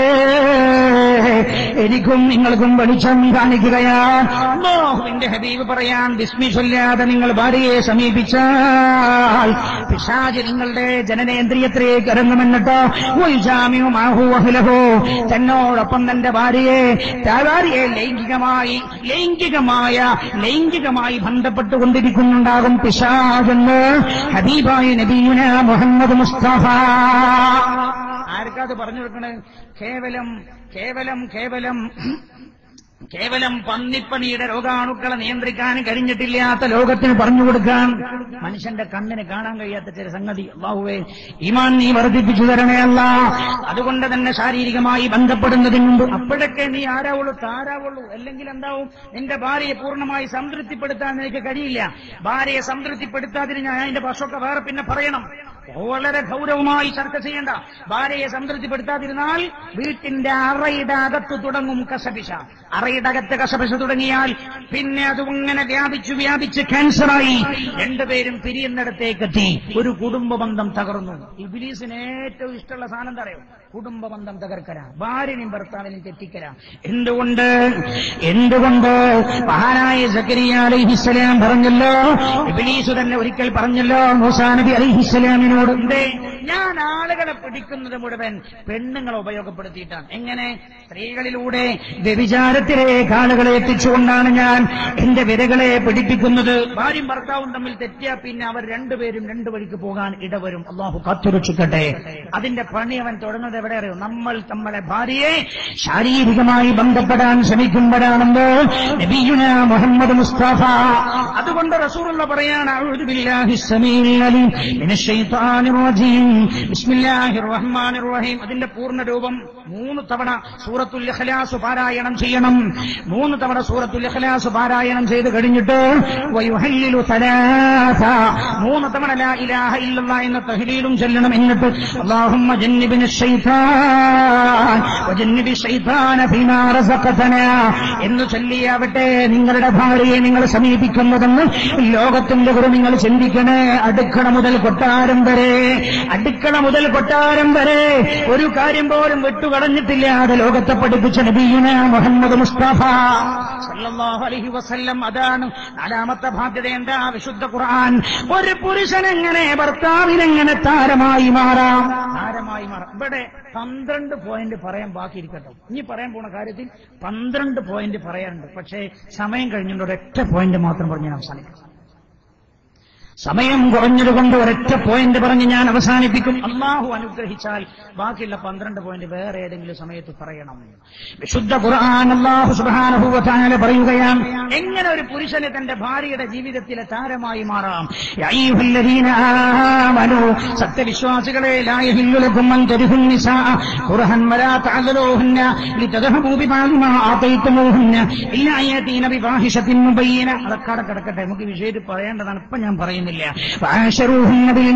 [SPEAKER 1] എനിക്കും നിങ്ങൾക്കും വെളിച്ചം കാണിക്കുകയാണ് അല്ലാഹുവിന്റെ ഹബീബ് പറയാൻ ബിസ്മി ചൊല്ലാതെ നിങ്ങൾ ഭാര്യയെ സമീപിച്ചാൽ പിശാജ് നിങ്ങളുടെ ജനനേന്ദ്രിയത്തിലേക്ക് ഇറങ്ങുമെന്നിട്ടോ ഉൽജാമ്യമാഹുവഹുലഹോ തന്നോടൊപ്പം തന്റെ ഭാര്യയെ ഭാര്യയെ ലൈംഗികമായി ലൈംഗികമായ ലൈംഗികമായി ബന്ധപ്പെട്ടുകൊണ്ടിരിക്കുന്നുണ്ടാകും പിശാജെന്ന് ഹബീബായ നബീന മുഹമ്മദ് മുസ്തഫ ആർക്കത് പറഞ്ഞു കൊടുക്കണേ കേവലം കേവലം കേവലം കേവലം പന്നിപ്പണിയുടെ രോഗാണുക്കളെ നിയന്ത്രിക്കാൻ കഴിഞ്ഞിട്ടില്ലാത്ത ലോകത്തിന് പറഞ്ഞു കൊടുക്കാൻ മനുഷ്യന്റെ കണ്ണിന് കാണാൻ കഴിയാത്ത ചില സംഗതി അള്ളാഹുവേ ഈമാൻ നീ വർദ്ധിപ്പിച്ചു തരണേ അല്ല അതുകൊണ്ട് തന്നെ ശാരീരികമായി ബന്ധപ്പെടുന്നതിന് മുമ്പ് അപ്പോഴൊക്കെ നീ ആരാവുള്ളൂ താരാവുള്ളൂ അല്ലെങ്കിൽ എന്താവും നിന്റെ ഭാര്യയെ പൂർണ്ണമായി സംതൃപ്തിപ്പെടുത്താൻ നിനക്ക് കഴിയില്ല ഭാര്യയെ സംതൃപ്തിപ്പെടുത്താതിന് ഞാൻ അതിന്റെ ഭക്ഷമൊക്കെ വേറെ പിന്നെ പറയണം വളരെ ഗൗരവമായി ചർച്ച ചെയ്യേണ്ട ഭാര്യയെ സംതൃപ്തിപ്പെടുത്താതിരുന്നാൽ വീട്ടിന്റെ അറയുടെ അകത്ത് തുടങ്ങും കസപിശ അറയുടെ അകത്ത് കസപിശ തുടങ്ങിയാൽ പിന്നെ അത് ഇങ്ങനെ വ്യാപിച്ചു വ്യാപിച്ച് ക്യാൻസറായി രണ്ടുപേരും പിരിയുന്നിടത്തേക്കെത്തി ഒരു കുടുംബ ബന്ധം തകർന്നു ഇബിലീസിന് ഏറ്റവും ഇഷ്ടമുള്ള സാധനം എന്താ അറിയോ കുടുംബ ബന്ധം തകർക്കല ഭാര്യനെയും ഭർത്താവിനെയും തെറ്റിക്കല എന്തുകൊണ്ട് എന്തുകൊണ്ട് മഹാനായ സക്കരിയ അലൈഹിസ്സലാം പറഞ്ഞല്ലോ ഇബിലീസ് തന്നെ ഒരിക്കൽ പറഞ്ഞല്ലോ മൂസാ നബി അലൈഹിസ്സലാമിനോട് എന്തേ ഞാൻ ആളുകളെ പിടിക്കുന്നത് മുഴുവൻ പെണ്ണുങ്ങളെ ഉപയോഗപ്പെടുത്തിയിട്ടാണ് എങ്ങനെ സ്ത്രീകളിലൂടെ വ്യഭിചാരത്തിലേക്ക് ആളുകളെ എത്തിച്ചുകൊണ്ടാണ് ഞാൻ എന്റെ വിരകളെ പിടിപ്പിക്കുന്നത് ഭാര്യയും ഭർത്താവും തമ്മിൽ തെറ്റിയാ പിന്നെ അവർ രണ്ടുപേരും രണ്ടു വഴിക്ക് പോകാൻ ഇടവരും അള്ളാഹു കാത്തുരക്ഷിക്കട്ടെ അതിന്റെ പണി അവൻ തുടങ്ങുന്നത് എവിടെ അറിയോ നമ്മൾ നമ്മളെ ഭാര്യയെ ശാരീരികമായി ബന്ധപ്പെടാൻ ശ്രമിക്കുമ്പോഴാണെന്ന് നബിയുന മുഹമ്മദ് മുസ്തഫ അതുകൊണ്ട് റസൂലുള്ള പറയാണ് അഊദു ബില്ലാഹി സമീഉൽ അലീം മിനശ് ശൈത്താനിർ റജീം ബിസ്മില്ലാഹിർ റഹ്മാനിർ റഹീം അതിന്റെ പൂർണ്ണ രൂപം മൂന്ന് തവണ സൂറത്തുൽ ഇഖ്ലാസ് പാരായണം ചെയ്യണം മൂന്ന് തവണ സൂറത്തുൽ ഇഖ്ലാസ് പാരായണം ചെയ്ത് കഴിഞ്ഞിട്ട് വയുഹല്ലിലു തലാസ മൂന്ന് തവണ ലാ ഇലാഹ ഇല്ലല്ലാഹ് എന്ന തഹ്ലീലും ചൊല്ലണം എന്നിട്ട് അല്ലാഹുമ്മ ജന്നിബിന ശൈത്താൻ വജന്നിബി ശൈത്താന ഫീമാ റസഖതനാ എന്ന് ചൊല്ലിയാവട്ടെ നിങ്ങളുടെ ഭാര്യയെ നിങ്ങൾ സമീപിക്കുന്നതെന്ന് ലോകത്തിന്റെ കുറി നിങ്ങൾ ചിന്തിക്കണേ അടുക്കള മുതൽ കൊട്ടാരം വരെ അടുക്കള മുതൽ കൊട്ടാരം വരെ ഒരു കാര്യം പോലും വിട്ടുകളഞ്ഞിട്ടില്ലാതെ ലോകത്തെ പഠിപ്പിച്ച നബീന മുഹമ്മദ് മുസ്തഫ സല്ലല്ലാഹു അലൈഹി വസല്ലം അതാണ് നാലാമത്തെ ബാധ്യത എന്താ വിശുദ്ധ ഖുർആൻ ഒരു പുരുഷനെങ്ങനെ ഭർത്താവിനെങ്ങനെ താരമായി മാറാം താരമായി മാറാം ഇവിടെ പന്ത്രണ്ട് പോയിന്റ് പറയാൻ ബാക്കിയിരിക്കട്ടോ ഇനി പറയാൻ പോണ കാര്യത്തിൽ പന്ത്രണ്ട് പോയിന്റ് പറയാനുണ്ട് പക്ഷേ സമയം കഴിഞ്ഞുകൊണ്ട് ഒരൊറ്റ പോയിന്റ് മാത്രം പറഞ്ഞ് ഞാൻ അവസാനിക്കും സമയം കുറഞ്ഞതുകൊണ്ട് ഒരൊറ്റ പോയിന്റ് പറഞ്ഞ് ഞാൻ അവസാനിപ്പിക്കും അള്ളാഹു അനുഗ്രഹിച്ചാൽ ബാക്കിയുള്ള പന്ത്രണ്ട് പോയിന്റ് വേറെ ഏതെങ്കിലും സമയത്ത് പറയണം വിശുദ്ധ ഖുർആൻ അള്ളാഹു സുബാനുഭൂവത്താല പറയുകയാണ് എങ്ങനെ ഒരു പുരുഷന് തന്റെ ഭാര്യയുടെ ജീവിതത്തിലെ താരമായി മാറാം യാ അയ്യുഹല്ലദീന ആമനൂ സത്യവിശ്വാസികളെ ലാ യഹില്ലു ലക്കും അൻ തരിഹുൻ നിസാ ഖുർഹൻ വലാ തഅദലൂഹുന്ന ലിതദ്ഹബൂ ബിബഅദി മാ ആതൈതുമൂഹുന്ന ഇല്ലാ യതീന ബിഫാഹിശത്തിൻ മുബയ്യന അതൊക്കെ അവിടെ കിടക്കട്ടെ നമുക്ക് ഈ വിഷയത്തിൽ പറയേണ്ടതാണ് ഇപ്പൊ ഞാൻ പറയുന്നില്ല വഅശറൂഹുന്ന ബിൽ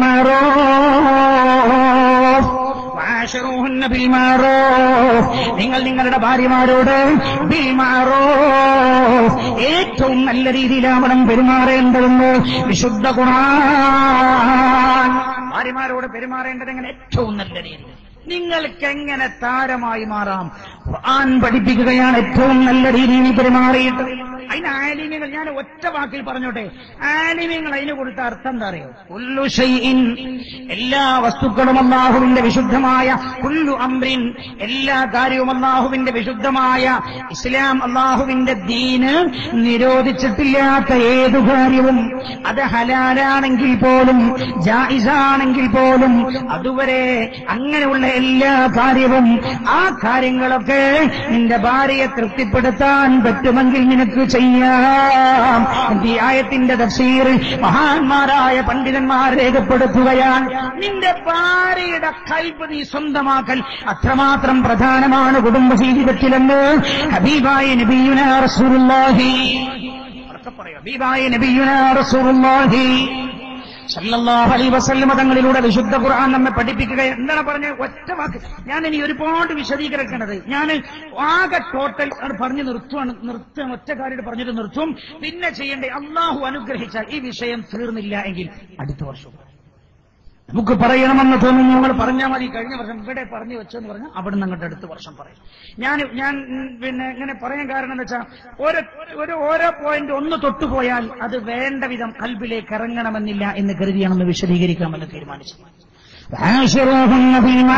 [SPEAKER 1] മഅറൂഫ് വഅശറൂഹുന്ന ബിൽ മഅറൂഫ് നിങ്ങൾ നിങ്ങളുടെ ഭാര്യമാരോട് ബിൽ മഅറൂഫ് ഏറ്റവും നല്ല രീതിയിലാവണം പെരുമാറേണ്ടതെന്ന് വിശുദ്ധ ഖുർആൻ ഭാര്യമാരോട് പെരുമാറേണ്ടത് എങ്ങനെ ഏറ്റവും നല്ല രീതി നിങ്ങൾക്ക് എങ്ങനെ താരമായി മാറാം ഖുർആൻ പഠിപ്പിക്കുകയാണ് ഏറ്റവും നല്ല രീതിയിൽ പെരുമാറിയിട്ട് അതിന് ആലിമ്യങ്ങൾ ഞാൻ ഒറ്റ വാക്കിൽ പറഞ്ഞോട്ടെ ആലിമ്യങ്ങൾ അതിന് കൊടുത്ത അർത്ഥം എന്താ അറിയോ കുല്ലു ഷൈഇൻ എല്ലാ വസ്തുക്കളും അള്ളാഹുവിന്റെ വിശുദ്ധമായ കുല്ലു അംറിൻ എല്ലാ കാര്യവും അള്ളാഹുവിന്റെ വിശുദ്ധമായ ഇസ്ലാം അള്ളാഹുവിന്റെ ദീന് നിരോധിച്ചിട്ടില്ലാത്ത ഏതു കാര്യവും അത് ഹലാലാണെങ്കിൽ പോലും ജായിസാണെങ്കിൽ പോലും അതുവരെ അങ്ങനെയുള്ള എല്ലാ കാര്യവും ആ കാര്യങ്ങളൊക്കെ നിന്റെ ഭാര്യയെ തൃപ്തിപ്പെടുത്താൻ പറ്റുമെങ്കിൽ നിനക്ക് ചെയ്യാം ഈ ആയത്തിന്റെ തഫ്സീർ മഹാന്മാരായ പണ്ഡിതന്മാർ രേഖപ്പെടുത്തുകയാണ് നിന്റെ ഭാര്യയുടെ കൽപ്പ് നീ സ്വന്തമാക്കൽ അത്രമാത്രം പ്രധാനമാണ് കുടുംബ ജീവിതത്തിലെന്ന് ഹബീബായ നബിയുന റസൂലുള്ളാഹി ഉറക്കെ പറയൂ. ഹബീബായ നബിയുന റസൂലുള്ളാഹി സല്ലല്ലാഹു അലൈഹി വസല്ലമ തങ്ങളിലൂടെ വിശുദ്ധ ഖുർആൻ നമ്മെ പഠിപ്പിക്കുക എന്താണ് പറഞ്ഞത് ഒറ്റ വാക്ക് ഞാൻ ഇനി ഒരുപാട് വിശദീകരിക്കേണ്ടത് ഞാൻ ആകെ ടോട്ടൽ അത് പറഞ്ഞു നിർത്തുവാണ് നിർത്തും ഒറ്റ കാര്യം പറഞ്ഞിട്ട് നിർത്തും പിന്നെ ചെയ്യേണ്ടേ അള്ളാഹു അനുഗ്രഹിച്ചാൽ ഈ വിഷയം തീർന്നില്ല എങ്കിൽ അടുത്ത വർഷം നമുക്ക് പറയണമെന്ന് തോന്നുന്നു നമ്മൾ പറഞ്ഞാൽ മതി കഴിഞ്ഞ വർഷം ഇവിടെ പറഞ്ഞു വെച്ചെന്ന് പറഞ്ഞാൽ അവിടെ നിന്ന് അങ്ങോട്ട് അടുത്ത വർഷം പറയും ഞാൻ ഞാൻ ഉം, പിന്നെ ഇങ്ങനെ പറയാൻ കാരണം എന്ന് വെച്ചാൽ ഓരോ ഒരു ഓരോ പോയിന്റ് ഒന്ന് തൊട്ടുപോയാൽ അത് വേണ്ട വിധം കൽബിലേക്ക് ഇറങ്ങണമെന്നില്ല എന്ന് കരുതിയാണെന്ന് വിശദീകരിക്കാമെന്ന് തീരുമാനിച്ചു وعاشروهن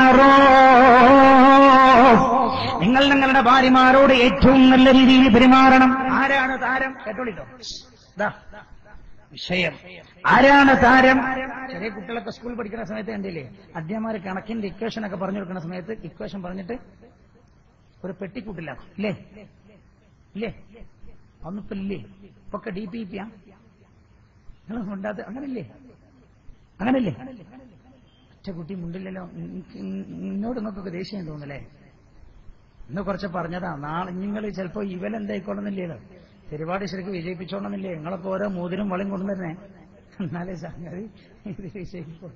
[SPEAKER 1] بالمعروف. നിങ്ങൾ നിങ്ങളുടെ ഭാര്യമാരോട് ഏറ്റവും നല്ല രീതിയിൽ പെരുമാറണം ആരാണ് താരം കേട്ടോളിട്ടോ ദാ, വിഷയം ആരാണ് താരം ചെറിയ കുട്ടികളൊക്കെ സ്കൂളിൽ പഠിക്കുന്ന സമയത്ത് കണ്ടില്ലേ അധ്യാപകർ കണക്കിന്റെ ഇക്വേഷൻ ഒക്കെ പറഞ്ഞു കൊടുക്കുന്ന സമയത്ത് ഇക്വേഷൻ പറഞ്ഞിട്ട് ഒരു പെട്ടിക്കൂട്ടിലാക്കും ഇല്ലേ ഇല്ലേ ഒന്നിപ്പോ ഇല്ലേ ഇപ്പൊക്കെ ഡി പി പിയാ നിങ്ങൾ ഉണ്ടാത്ത അങ്ങനല്ലേ അങ്ങനല്ലേ ഒറ്റ കുട്ടി മുണ്ടില്ലല്ലോ എനിക്ക് എന്നോട് നിങ്ങൾക്കൊക്കെ ദേഷ്യം തോന്നല്ലേ ഇന്ന് കുറച്ച് പറഞ്ഞതാ നാളെ നിങ്ങൾ ചിലപ്പോ ഇവലെന്തായിക്കോളുന്നില്ലല്ലോ പരിപാടി ശരിക്കും വിജയിപ്പിച്ചോണമെന്നില്ലേ നിങ്ങളപ്പോ ഓരോ മോതിരും വളയും കൊണ്ടുവരണേ എന്നാലേ സംഗതി ഇത് വിജയിക്കോ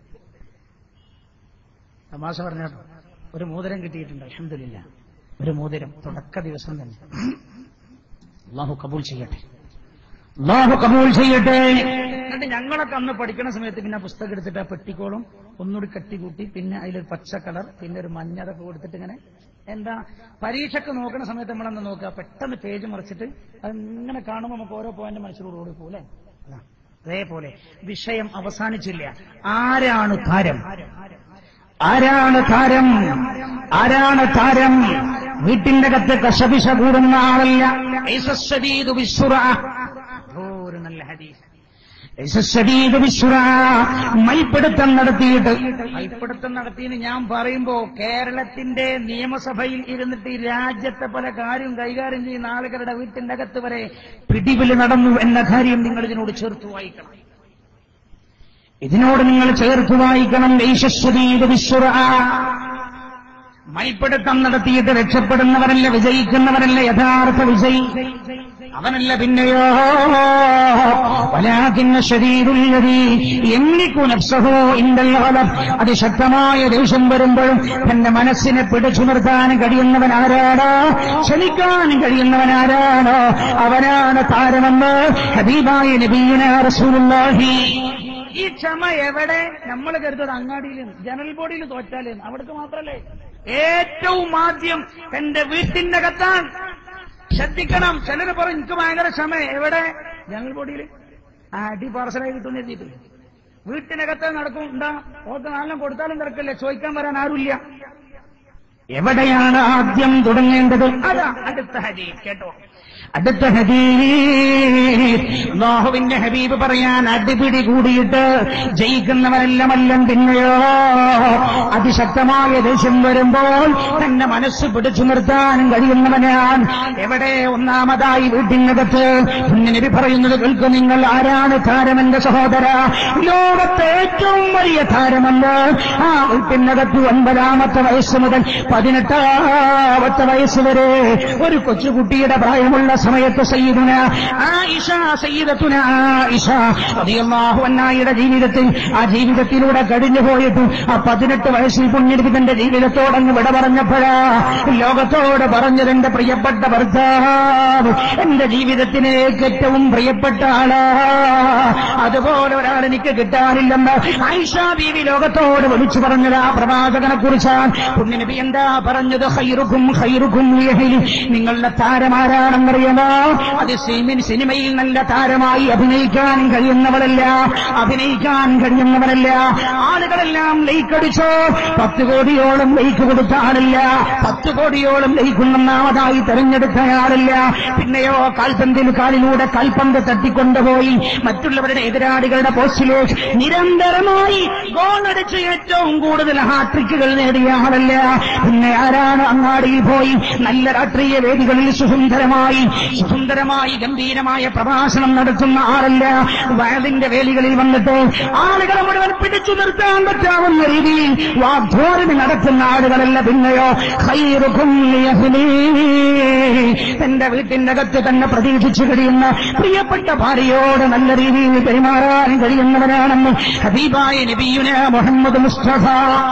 [SPEAKER 1] തമാശ പറഞ്ഞാട്ടോ ഒരു മോതിരം കിട്ടിയിട്ടുണ്ട് അലഹമില്ല ഒരു മോതിരം തുടക്ക ദിവസം തന്നെ അള്ളാഹു കബൂൽ ചെയ്യട്ടെ അള്ളാഹു കബൂൽ ചെയ്യട്ടെ എന്നിട്ട് ഞങ്ങളൊക്കെ അന്ന് പഠിക്കുന്ന സമയത്ത് പിന്നെ ആ പുസ്തകം എടുത്തിട്ട് ആ പെട്ടിക്കോളും ഒന്നുകൂടി കെട്ടിക്കൂട്ടി പിന്നെ അതിലൊരു പച്ച കളർ പിന്നെ ഒരു മഞ്ഞതൊക്കെ കൊടുത്തിട്ട് ഇങ്ങനെ എന്താ പരീക്ഷയ്ക്ക് നോക്കുന്ന സമയത്ത് നമ്മളെന്താ നോക്കുക പെട്ടെന്ന് പേജ് മറിച്ചിട്ട് അത് ഇങ്ങനെ കാണുമ്പോൾ നമുക്ക് ഓരോ പോയിന്റ് മനസ്സിലൂടെ ഓടി പോലെ അതേപോലെ വിഷയം അവസാനിച്ചില്ല ആരാണ് താരം ആരാണ് താരം ആരാണ് താരം വീട്ടിന്റെ അകത്ത് കശപിശ കൂടുന്ന ആളല്ല ഐസസ്സദീദു ബിസ്സുറഅ. ഓ, ഒരു നല്ല ഹദീസ് ഐസസ്സദീദു ബിസ്സുറഅ. മൈപ്പിടുത്തം നടത്തിയിട്ട് മൈപ്പിടുത്തം നടത്തിയെന്ന് ഞാൻ പറയുമ്പോ കേരളത്തിന്റെ നിയമസഭയിൽ ഇരുന്നിട്ട് ഈ രാജ്യത്തെ പല കാര്യം കൈകാര്യം ചെയ്യുന്ന ആളുകളുടെ വീട്ടിന്റെ അകത്ത് വരെ പിടിവില് നടന്നു എന്ന കാര്യം നിങ്ങൾ ഇതിനോട് ചേർത്ത് വായിക്കണം ഇതിനോട് നിങ്ങൾ ചേർത്ത് വായിക്കണം ഐശസ്വതീത് വിശ്വ മൈപ്പിടുത്തം നടത്തിയിട്ട് രക്ഷപ്പെടുന്നവരല്ല വിജയിക്കുന്നവരല്ല യഥാർത്ഥ വിജയി അവനല്ല പിന്നെയോ വലാകിന്ന ശരീരുല്ലതി എമ്മിക്കു നഫ്സഹോ ഇന്തൽ ഗളബ് അതിശക്തമായ ദേഷ്യം വരുമ്പോഴും തന്റെ മനസ്സിനെ പിടിച്ചു നിർത്താൻ കഴിയുന്നവൻ ആരാണോ ക്ഷമിക്കാൻ കഴിയുന്നവൻ ആരാണോ അവനാണ് താരമെന്ന് ഹബീബായ നബീന റസൂലുള്ളാഹി ഈ ക്ഷമ എവിടെ നമ്മൾ കരുതത് അങ്ങാടിയിൽ ജനറൽ ബോഡിയിൽ തോറ്റാല് അവിടേക്ക് മാത്രല്ലേ ഏറ്റവും ആദ്യം തന്റെ വീട്ടിന്റെ അകത്താൻ ശ്രദ്ധിക്കണം ചിലർ പറയും എനിക്ക് ഭയങ്കര ക്ഷമ എവിടെ ജനറൽ ബോഡിയിൽ അടി പാർസലായി കിട്ടുന്ന എഴുതിയിട്ടില്ല വീട്ടിനകത്ത് നടക്കും എന്താ ഓർക്ക് നാലെണ്ണം കൊടുത്താലും തിരക്കില്ല ചോദിക്കാൻ വരാൻ ആരുമില്ല എവിടെയാണ് ആദ്യം തുടങ്ങേണ്ടത് അതാ അടുത്ത ഹരി കേട്ടോ അടുത്ത ഹബീബ് അള്ളാഹുവിന്റെ ഹബീബ് പറയാൻ അടിപിടി കൂടിയിട്ട് ജയിക്കുന്നവരെല്ലാമല്ലം പിന്നെയോ അതിശക്തമായ ദേഷ്യം വരുമ്പോൾ തന്നെ മനസ്സ് പിടിച്ചു നിർത്താൻ കഴിയുന്നവനാണ് എവിടെ ഒന്നാമതായി വീട്ടിനകത്ത് നബി പറയുന്നത് കേൾക്കും നിങ്ങൾ ആരാണ് താരമെന്റെ സഹോദര ലോകത്തെ ഏറ്റവും വലിയ താരമല്ല ആ വീട്ടിനകത്ത് ഒൻപതാമത്തെ വയസ്സ് മുതൽ പതിനെട്ടാമത്തെ വയസ്സ് വരെ ഒരു കൊച്ചുകുട്ടിയുടെ പ്രായമുള്ള സമയത്ത് സയ്യിദുന ആയിഷ സയ്യിദത്തുന ആയിഷ റളിയല്ലാഹു അൻഹയുടെ ജീവിതത്തിൽ ആ ജീവിതത്തിലൂടെ കഴിഞ്ഞു പോയിട്ടും ആ പതിനെട്ട് വയസ്സിൽ പുണ്യനബി തന്റെ ജീവിതത്തോടങ്ങ് വിട പറഞ്ഞപ്പോഴാ ലോകത്തോട് പറഞ്ഞതെന്റെ പ്രിയപ്പെട്ട ഭർത്താവ് എന്റെ ജീവിതത്തിലേക്ക് ഏറ്റവും പ്രിയപ്പെട്ട ആളാ അതുപോലെ ഒരാൾ എനിക്ക് കിട്ടാനില്ലെന്ന് ആയിഷ ബീവി ലോകത്തോട് വിളിച്ചു പറഞ്ഞത് ആ പ്രവാചകനെ കുറിച്ചാണ് പുണ്യനബി എന്താ പറഞ്ഞത് ഹൈറുക്കും ഹൈറുക്കും ലിയഹ്ലി. നിങ്ങളുടെ താരമാരാണെന്നറിയാമോ അത് സിനിമ സിനിമയിൽ നല്ല താരമായി അഭിനയിക്കാൻ കഴിയുന്നവരല്ല അഭിനയിക്കാൻ കഴിയുന്നവരല്ല ആളുകളെല്ലാം ലൈക്ക് അടിച്ചോ പത്ത് കോടിയോളം ലൈക്ക് കൊടുത്ത ആളില്ല പത്ത് കോടിയോളം ലൈക്ക് ഒന്നാമതായി തെരഞ്ഞെടുത്തയാളില്ല പിന്നെയോ കാൽപന്തിൽ കാലിലൂടെ കാൽപന്ത് തട്ടിക്കൊണ്ടുപോയി മറ്റുള്ളവരുടെ എതിരാളികളുടെ പോസ്റ്റിലേക്ക് നിരന്തരമായി ഗോളടിച്ച് ഏറ്റവും കൂടുതൽ ഹാട്രിക്കുകൾ നേടിയ ആളല്ല പിന്നെ ആരാണ് അങ്ങാടിയിൽ പോയി നല്ല രാഷ്ട്രീയ വേദികളിൽ സുസുന്ദരമായി സുസുന്ദരമായി ഗംഭീരമായ പ്രഭാഷണം നടത്തുന്ന ആളല്ല വയലിന്റെ വേലികളിൽ വന്നിട്ട് ആളുകളെ മുഴുവൻ പിടിച്ചു നിർത്താൻ പറ്റാവുന്ന രീതിയിൽ വാഗ്ധോരണി നടത്തുന്ന ആളുകളല്ല പിന്നെയോ ഖൈറുക്കും ലിയഹ്ലി. തന്റെ വീട്ടിന്റെ അകത്ത് തന്നെ പ്രതീക്ഷിച്ചു കഴിയുന്ന പ്രിയപ്പെട്ട ഭാര്യയോട് നല്ല രീതിയിൽ പെരുമാറാൻ കഴിയുന്നവരാണെന്ന് ഹബീബായ നബിയുന മുഹമ്മദ് മുസ്തഫ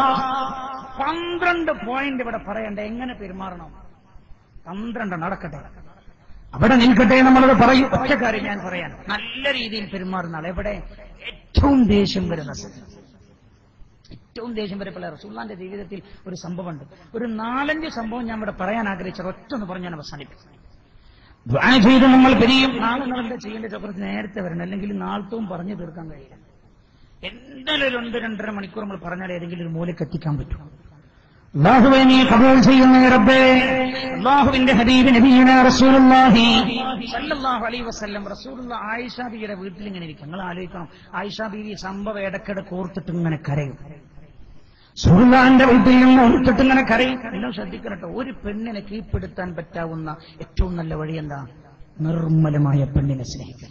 [SPEAKER 1] പന്ത്രണ്ട് പോയിന്റ് ഇവിടെ പറയണ്ട എങ്ങനെ പെരുമാറണം പന്ത്രണ്ട് നടക്കട്ടെ അവിടെ നിൽക്കട്ടെ നമ്മളത് പറയും ഒറ്റ കാര്യം ഞാൻ പറയാൻ നല്ല രീതിയിൽ പെരുമാറുന്ന ആൾ എവിടെ ഏറ്റവും ദേഷ്യം വരുന്ന സ്ഥലം ഏറ്റവും ദേഷ്യം വരപ്പുള്ള റസൂള്ളാന്റെ ജീവിതത്തിൽ ഒരു സംഭവമുണ്ട് ഒരു നാലഞ്ച് സംഭവം ഞാൻ ഇവിടെ പറയാൻ ആഗ്രഹിച്ച ഒറ്റൊന്ന് പറഞ്ഞ് ഞാൻ അവസാനിപ്പിക്കും ദ്വാ ചെയ്ത് നമ്മൾ പിരിയും നാളെ നിങ്ങൾ എന്താ ചെയ്യേണ്ട ചക്രത്തിൽ നേരത്തെ വരണം അല്ലെങ്കിൽ നാളത്തവും പറഞ്ഞു തീർക്കാൻ കഴിയില്ല എന്തായാലും ഒരു രണ്ട് രണ്ടര മണിക്കൂർ നമ്മൾ പറഞ്ഞാൽ ഏതെങ്കിലും ഒരു മൂലയ്ക്ക് എത്തിക്കാൻ പറ്റും അള്ളാഹുവെ നീ കബൂൽ ചെയ്യുന്ന റബ്ബേ അള്ളാഹുവിന്റെ ഹബീബ് നബീന റസൂലുള്ളാഹി സല്ലല്ലാഹു അലൈഹി വസല്ലം റസൂലുള്ള ആയിഷ ബീവിയുടെ വീട്ടിൽ ഇങ്ങനെ ഇരിക്കും നിങ്ങൾ ആലോചിക്കണം ആയിഷ ബീവി സംഭവം ഇടക്കിടക്ക് ഓർത്തിട്ട് ഇങ്ങനെ കരയും സുഹൃത്താന്റെ വീട്ടിൽ നിന്ന് ഓർത്തിട്ട് ഇങ്ങനെ കരയും എല്ലാം ശ്രദ്ധിക്കണം കേട്ടോ ഒരു പെണ്ണിനെ കീഴ്പ്പെടുത്താൻ പറ്റാവുന്ന ഏറ്റവും നല്ല വഴി എന്താ നിർമ്മലമായ പെണ്ണിനെ സ്നേഹിക്കുക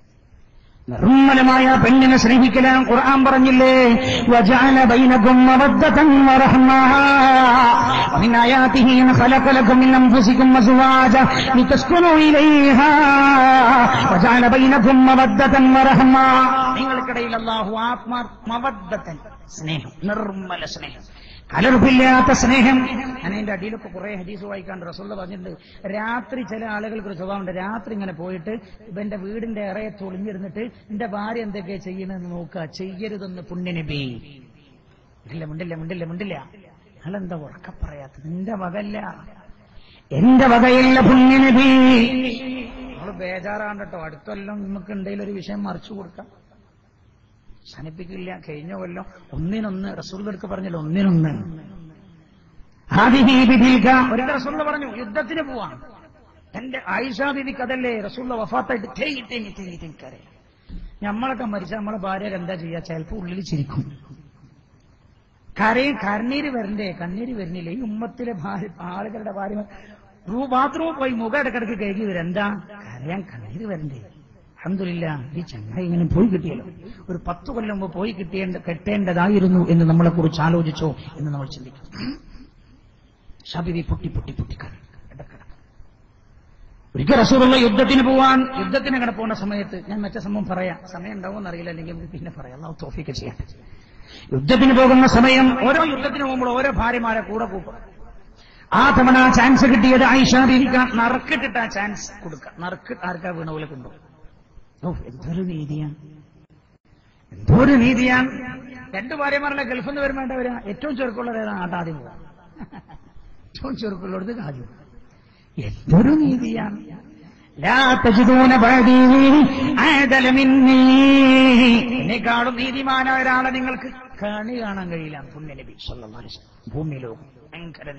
[SPEAKER 1] നിർമ്മലമായ പെണ്ണിനെ സ്നേഹിക്കലാം ഖുർആൻ പറഞ്ഞില്ലേ വജാല ബൈനകും മവദ്ദതൻ വറഹ്മ ومن آياته أن خلق لكم من أنفسكم أزواجا لتسكنوا إليها وجعل بينكم مودة ورحمة നിങ്ങൾക്കിടയിൽ അള്ളാഹു ആത്മാ മവദ്ദത്തൻ സ്നേഹം നിർമ്മല സ്നേഹം കലർപ്പില്ലാത്ത സ്നേഹം ഞാൻ അതിന്റെ അടിയിലൊക്കെ കുറെ ഹദീസ് വായിക്കാണ്ട് റസൂള്ള പറഞ്ഞിട്ടുണ്ട് രാത്രി ചില ആളുകൾക്ക് ഒരു സ്വഭാവമുണ്ട് രാത്രി ഇങ്ങനെ പോയിട്ട് ഇവന്റെ വീടിന്റെ ഇറയത്ത് ഒളിഞ്ഞിരുന്നിട്ട് എന്റെ ഭാര്യ എന്തൊക്കെയാ ചെയ്യണമെന്ന് നോക്കുക ചെയ്യരുതെന്ന് പുണ്യനബി ഇല്ല മിണ്ടില്ല മിണ്ടില്ല മിണ്ടില്ല അതെന്താ ഉറക്ക പറയാത്തത് നിന്റെ വകല്ല എന്റെ വകയില്ല പുണ്യനബി നമ്മള് ബേജാറാണ് കേട്ടോ അടുത്തൊല്ലം നമുക്ക് എന്തെങ്കിലും ഒരു വിഷയം മറിച്ചു കൊടുക്കാം ശനിപ്പിക്കില്ല കഴിഞ്ഞ കൊല്ലം ഒന്നിനൊന്ന് റസൂൽക്ക് പറഞ്ഞല്ലോ ഒന്നിനൊന്ന് ഹാദിഹി ബിദീക. ഒരിക്കൽ റസൂൽ പറഞ്ഞു യുദ്ധത്തിന് പോവാം എന്റെ ആയിഷാ ബിബിക്ക് അതല്ലേ റസൂള്ള വഫാത്തായിട്ട് തേങ്ങി തേങ്ങി തേങ്ങി തേങ്ങി കരയാം നമ്മളൊക്കെ മരിച്ച നമ്മളെ ഭാര്യ എന്താ ചെയ്യാ ചിലപ്പോ ഉള്ളിൽ ചിരിക്കും കരയും കണ്ണീര് വരണ്ടേ കണ്ണീര് വരുന്നില്ല ഈ ഉമ്മത്തിലെ ഭാര്യ ആളുകളുടെ ഭാര്യ റൂ ബാത്റൂമിൽ പോയി മുഖം ഇടക്കിടക്ക് കഴുകി വരും എന്താ കരയാൻ കണ്ണീര് വരണ്ടേ അഹമ്മദില്ല ഈ ചങ്ങായി ഇങ്ങനെ പോയി കിട്ടിയല്ലോ ഒരു പത്ത് കൊല്ലം മുമ്പ് പോയി കിട്ടിയേണ്ട കെട്ടേണ്ടതായിരുന്നു എന്ന് നമ്മളെ കുറിച്ച് ആലോചിച്ചോ എന്ന് നമ്മൾ ചിന്തിക്കും ഷബിബി പൊട്ടി പൊട്ടി പൊട്ടി കരയും ഇടക്കിടക്ക് ഒരിക്കൽ റസൂറുള്ള യുദ്ധത്തിന് പോവാൻ യുദ്ധത്തിന് അങ്ങനെ പോകുന്ന സമയത്ത് ഞാൻ മറ്റേ സംഭവം പറയാം സമയം ഉണ്ടാവുമെന്ന് അറിയില്ല അല്ലെങ്കിൽ നമുക്ക് പിന്നെ പറയാം അള്ളാഹു തോഫിക്ക് ചെയ്യാം യുദ്ധത്തിന് പോകുന്ന സമയം ഓരോ യുദ്ധത്തിന് പോകുമ്പോൾ ഓരോ ഭാര്യമാരെ കൂടെ കൂട്ടും ആ തവണ ചാൻസ് കിട്ടിയത് ആയിഷാ ബീവിക്ക് നറുക്കിട്ടിട്ട് ആ ചാൻസ് കൊടുക്കുക നറുക്ക് ആർക്കാ വീണ പോലെ കൊണ്ടുപോകും ഓ എന്തൊരു നീതിയാണ് എന്തൊരു നീതിയാണ് രണ്ടു ഭാര്യമാരുടെ ഗൾഫിൽ നിന്ന് വരുമ്പോൾ വരിക ഏറ്റവും ചെറുക്കുള്ളത് ഏതാണ് ആട്ടാദ്യം പോവാ ഏറ്റവും ചെറുക്കുള്ളത് ആദ്യം പോവാ. എന്തൊരു നീതിയാണ് ലാ തജിദൂന ബഅദീ അഅദല മിന്നീ. എന്നെക്കാളും നീതിമാനായ ഒരാളെ നിങ്ങൾക്ക് കണി കാണാൻ കഴിയില്ല പുണ്യനബി സല്ലല്ലാഹു അലൈഹി വസല്ലം ഭൂമിയിലോ ഭയങ്കര നീതി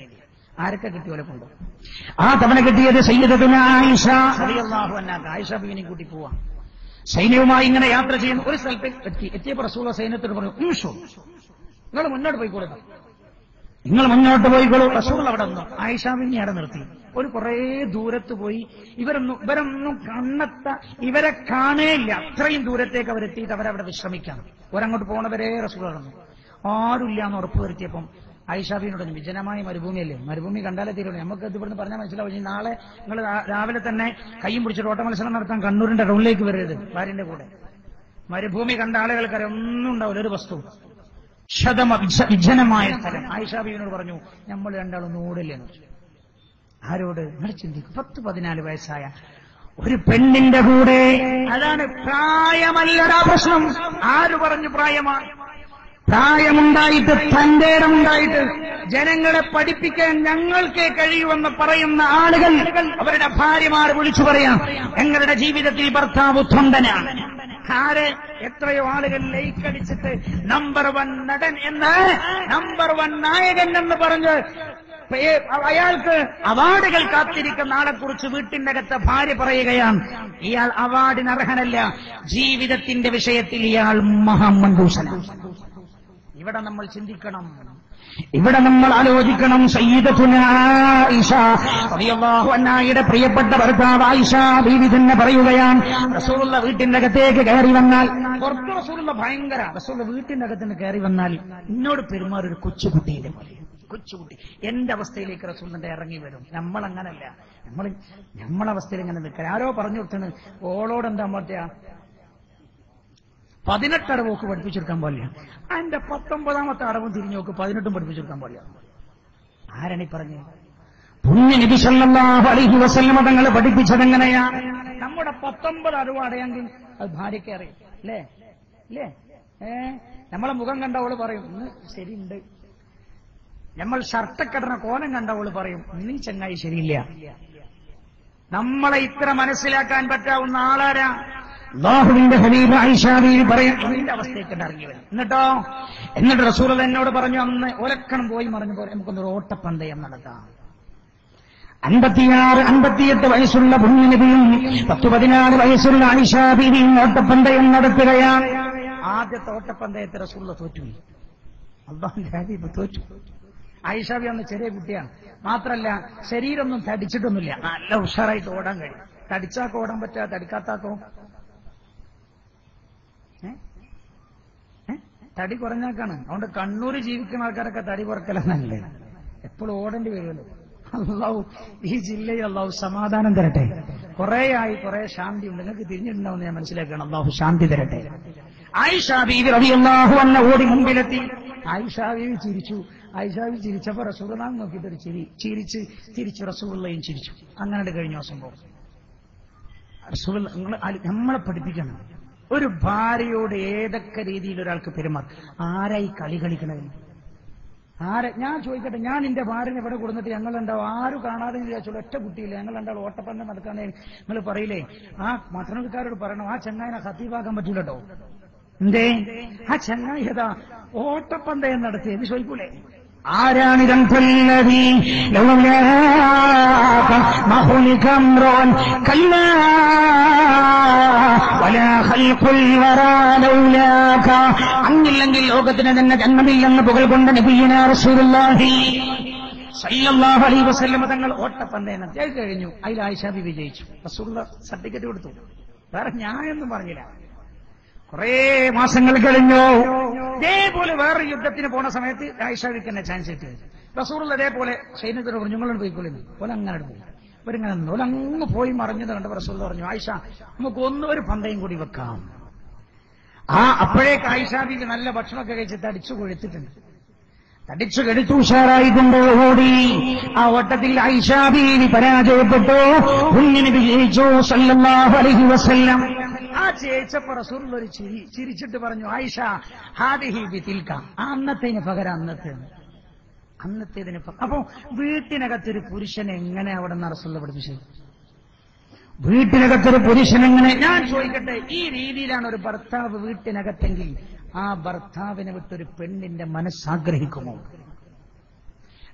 [SPEAKER 1] ആരൊക്കെ കിട്ടിയോലെ കൊണ്ട് ആ തവണ കിട്ടിയത് സയ്യിദത്തുന ആയിഷ റളിയല്ലാഹു അൻഹ ആയിഷ ബീവിനെ കൂട്ടി പോവാം സൈന്യവുമായി ഇങ്ങനെ യാത്ര ചെയ്യുന്ന ഒരു സ്ഥലത്ത് എത്തി എത്തിയപ്പോൾ റസൂല സൈന്യത്തോട് പറഞ്ഞു ഉംഷോ നിങ്ങൾ മുന്നോട്ട് പോയിക്കോളൂ നിങ്ങൾ മുന്നോട്ട് പോയിക്കോളൂ റസൂൽ അവിടെ നിന്നു ആയിഷാബിനെ അവിടെ നിർത്തി ഒരു കുറേ ദൂരത്ത് പോയി ഇവരൊന്നും ഇവരൊന്നും കണ്ണെത്ത ഇവരെ കാണേയില്ല അത്രയും ദൂരത്തേക്ക് അവരെത്തിയിട്ട് അവരവിടെ വിശ്രമിക്കാം ഒരങ്ങോട്ട് പോണവരെ റസൂൽ നടന്നു ആരുമില്ല എന്ന് ഉറപ്പ് വരുത്തിയപ്പം ആയിഷാബിനോട് പറഞ്ഞു, വിജനമായ മരുഭൂമിയല്ലേ മരുഭൂമി കണ്ടാലേ തീരുള്ളൂ നമുക്ക് ഇത് ഇവിടുന്ന് പറഞ്ഞാൽ മനസ്സിലാവും ഇനി നാളെ നിങ്ങൾ രാവിലെ തന്നെ കൈയും പിടിച്ചിട്ട് ഓട്ട മത്സരം നടത്താൻ കണ്ണൂരിന്റെ ടൗണിലേക്ക് വരരുത് ഭാര്യന്റെ കൂടെ മരുഭൂമി കണ്ട ആളുകൾക്കറിയാം ഒന്നും ഉണ്ടാവില്ല ഒരു വസ്തു ശതമ വിജ- വിജനമായ സ്ഥലം ആയിഷാബീവിനോട് പറഞ്ഞു നമ്മൾ രണ്ടാളും ഓടില്ലെന്ന് വെച്ചു ആരോട് നിങ്ങൾ ചിന്തിക്കും പത്ത് പതിനാല് വയസ്സായ ഒരു പെണ്ണിന്റെ കൂടെ അതാണ് പ്രായമല്ലടാ പ്രശ്നം ആര് പറഞ്ഞു പ്രായമാണ് പ്രായമുണ്ടായിട്ട് തന്റെ ഇടമുണ്ടായിട്ട് ജനങ്ങളെ പഠിപ്പിക്കാൻ ഞങ്ങൾക്കേ കഴിയുമെന്ന് പറയുന്ന ആളുകൾ അവരുടെ ഭാര്യമാർ വിളിച്ചു പറയാം ഞങ്ങളുടെ ജീവിതത്തിൽ ഭർത്താവ് തൊണ്ടനാണ് ആര് എത്രയോ ആളുകൾ ലൈക്കടിച്ചിട്ട് നമ്പർ വൺ നടൻ എന്ന് നമ്പർ വൺ നായകൻ എന്ന് പറഞ്ഞ് പേ- അയാൾക്ക് അവാർഡുകൾ കാത്തിരിക്കുന്ന ആളെ കുറിച്ച് വീട്ടിന്റെ അകത്ത് ഭാര്യ പറയുകയാണ് ഇയാൾ അവാർഡിന് അർഹനല്ല ജീവിതത്തിന്റെ വിഷയത്തിൽ ഇയാൾ മഹാമണ്ടൂസനാണ് ഇവിടെ നമ്മൾ ചിന്തിക്കണം ഇവിടെ നമ്മൾ ആലോചിക്കണം സയ്യിദത്തുന ആയിഷ റളിയല്ലാഹു അൻഹയുടെ പ്രിയപ്പെട്ട ഭർത്താവ് ആയിഷ ബീവി തന്നെ പറയുകയാണ് റസൂലുള്ള വീട്ടിന്റെ അകത്തേക്ക് കയറി വന്നാൽ പുറത്ത് റസൂലുള്ള ഭയങ്കര റസൂലുള്ള വീട്ടിന്റെ അകത്തിന് കയറി വന്നാൽ എന്നോട് പെരുമാറി ഒരു കൊച്ചുകുട്ടിയുടെ പോലെ കൊച്ചുകുട്ടി എന്റെ അവസ്ഥയിലേക്ക് റസൂലിന്റെ ഇറങ്ങി വരും നമ്മൾ അങ്ങനല്ല നമ്മൾ നമ്മളെ അവസ്ഥയിൽ ഇങ്ങനെ നിൽക്കാൻ ആരോ പറഞ്ഞു കൊടുത്താണ് ഓളോട് എന്താ മറ്റാ പതിനെട്ട് അടവോക്ക് പഠിപ്പിച്ചെടുക്കാൻ പാടില്ല അതിന്റെ പത്തൊമ്പതാമത്തെ അടവും തിരിഞ്ഞു നോക്ക് പതിനെട്ടും പഠിപ്പിച്ചെടുക്കാൻ പാടില്ല ആരാണ് ഈ പറഞ്ഞത് പുണ്യ നബി സല്ലല്ലാഹു അലൈഹി വസല്ലമ തങ്ങൾ പഠിപ്പിച്ചത് എങ്ങനെയാ നമ്മുടെ പത്തൊമ്പത് അറിവ് അടയെങ്കിൽ അത് ഭാര്യയ്ക്ക് അറിയും അല്ലേ അല്ലേ ഏ നമ്മളെ മുഖം കണ്ടവള് പറയും ഇന്ന് ശരിയുണ്ട് നമ്മൾ ഷർട്ടക്കടന കോലം കണ്ടവള് പറയും നീ ചങ്ങായി ശരിയില്ല നമ്മളെ ഇത്ര മനസ്സിലാക്കാൻ പറ്റാവുന്ന ആളാരാ അള്ളാഹുവിന്റെ ഹബീബ് ഐഷാബി പറയും ഇതിന്റെ അവസ്ഥയ്ക്ക് ഇറങ്ങി വരും എന്നിട്ടോ എന്നിട്ട് റസൂൽ എന്നോട് പറഞ്ഞു അന്ന് ഒലക്കണം പോയി മറിഞ്ഞു പോലെ നമുക്കൊന്ന് ഓട്ടപ്പന്തയം നടത്താം അൻപത്തിയാറ് അൻപത്തിയെട്ട് വയസ്സുള്ള പുണ്യനബിയും പത്ത് പതിനാറ് വയസ്സുള്ള ഐഷാബിയും ഓട്ടപ്പന്തയം നടത്തുകയാണ് ആദ്യത്തെ ഓട്ടപ്പന്തയത്തെ റസൂള്ള തോറ്റു അള്ളാഹിന്റെ ഹബീബ് തോറ്റു ഐഷാബി അന്ന് ചെറിയ കുട്ടിയാണ് മാത്രല്ല ശരീരമൊന്നും തടിച്ചിട്ടൊന്നുമില്ല നല്ല ഉഷാറായിട്ട് ഓടാൻ കഴിയും തടിച്ചാക്കോ ഓടാൻ പറ്റാ തടിക്കാത്താക്കോ ഏ? ഏ? തടി കുറഞ്ഞാക്കാണ് അതുകൊണ്ട് കണ്ണൂര് ജീവിക്കുന്ന ആൾക്കാരൊക്കെ തടി കുറക്കലെന്നല്ലേ എപ്പോഴും ഓടേണ്ടി വരുമല്ലോ അള്ളാഹു ഈ ജില്ലയിൽ അള്ളാഹു സമാധാനം തരട്ടെ കുറെ ആയി കുറെ ശാന്തി ഉണ്ട് നിങ്ങൾക്ക് തിരിഞ്ഞിട്ടുണ്ടാവും ഞാൻ മനസ്സിലാക്കണം അള്ളാഹു ശാന്തി തരട്ടെ ആയിഷ ബീവി റബി അള്ളാഹു അന്ന ഓടി മുമ്പിലെത്തി ആയിഷ ബീവി ചിരിച്ചു ആയിഷ ബീവി ചിരിച്ചപ്പോ റസൂലാൻ നോക്കിയിട്ട് ഒരു ചിരി ചിരിച്ച് തിരിച്ചു റസൂള്ളയും ചിരിച്ചു അങ്ങനെ കഴിഞ്ഞു ആ സംഭവം റസൂൽ നിങ്ങൾ നമ്മളെ പഠിപ്പിക്കണം ഒരു ഭാര്യയോട് ഏതൊക്കെ രീതിയിൽ ഒരാൾക്ക് പെരുമാറും ആരായി കളി കളിക്കണത് ആരെ ഞാൻ ചോദിക്കട്ടെ ഞാൻ എന്റെ ഭാര്യനെ ഇവിടെ കൊടുത്തിട്ട് ഞങ്ങൾ ഉണ്ടാവും ആരും കാണാതെ വിചാരിച്ചോളൂ ഒറ്റ കുട്ടിയില്ല ഞങ്ങൾ ഉണ്ടാവും ഓട്ടപ്പന്തം നടക്കാനേ നിങ്ങൾ പറയില്ലേ ആ മറ്റണക്കാരോട് പറയണം ആ ചങ്ങായിനെ ഹത്തീവാക്കാൻ പറ്റൂലട്ടോ എന്തേ ആ ചങ്ങായി ഏതാ ഓട്ടപ്പന്തയം നടത്തി എന്ന് ചോദിക്കൂലേ ആരാണിതം കൊല്ലതി മഹുലിഖംറോൻ കല്ലാ വലാ ഖൽഖുൽ വറാ ലൗലാക അങ്ങില്ലെങ്കിൽ ലോകത്തിന് തന്നെ ജന്മമില്ലെന്ന് പുകഴ് കൊണ്ട നബിയന റസൂലുള്ളാഹി സല്ലല്ലാഹു അലൈഹി വസല്ലം തങ്ങൾ ഓട്ടപ്പന്തയം നടത്തി അത് കഴിഞ്ഞു അതിൽ ആയിഷ ബി വിജയിച്ചു റസൂലുള്ള സർട്ടിഫിക്കറ്റ് കൊടുത്തു വേറെ ഞാനൊന്നും പറഞ്ഞില്ല കുറേ മാസങ്ങൾ കഴിഞ്ഞു ഇതേപോലെ വേറെ യുദ്ധത്തിന് പോണ സമയത്ത് ആയിഷാവിക്ക് തന്നെ ചാൻസ് കിട്ടി റസൂറുള്ള ഇതേപോലെ സൈന്യത്തോട് പറഞ്ഞു നിങ്ങളോട് പോയിക്കൊള്ളുന്നു പോലെ അങ്ങനെ പോയി അവരിങ്ങനെ നിന്നു ഓല അങ്ങ് പോയി മറിഞ്ഞത് കണ്ട് റസൂൽ പറഞ്ഞു ആയിഷ നമുക്ക് ഒന്നും ഒരു പന്തയും കൂടി വെക്കാം ആ അപ്പോഴേക്ക് ആയിഷാബിക്ക് നല്ല ഭക്ഷണമൊക്കെ കഴിച്ച് തടിച്ചു കൊഴുത്തിട്ടുണ്ട് തടിച്ചു കെടുത്തു ഉഷാറായിക്കൊണ്ട് ഓടി ആ ഓട്ടത്തിൽ ഐഷാബീവി പരാജയപ്പെട്ടു കുഞ്ഞിന് വിജയിച്ചു സല്ലല്ലാഹു അലൈഹി വസല്ലം ആ ചേച്ചപ്പ റസൂൽ ഒരു ചിരി ചിരിച്ചിട്ട് പറഞ്ഞു ആയിഷ ഹാദിഹി ബിതിൽക്ക ആ അന്നത്തേന് പകരം അന്നത്തെ അന്നത്തേതിന് പകരം അപ്പൊ വീട്ടിനകത്തൊരു പുരുഷനെ എങ്ങനെ അവിടെ നിന്ന് റസൂൽ പഠിപ്പിച്ചത് വീട്ടിനകത്തൊരു പുരുഷൻ എങ്ങനെ ഞാൻ ചോദിക്കട്ടെ ഈ രീതിയിലാണ് ഒരു ഭർത്താവ് വീട്ടിനകത്തെങ്കിൽ ആ ഭർത്താവിനെ വിട്ടൊരു പെണ്ണിന്റെ മനസ്സാഗ്രഹിക്കുമോ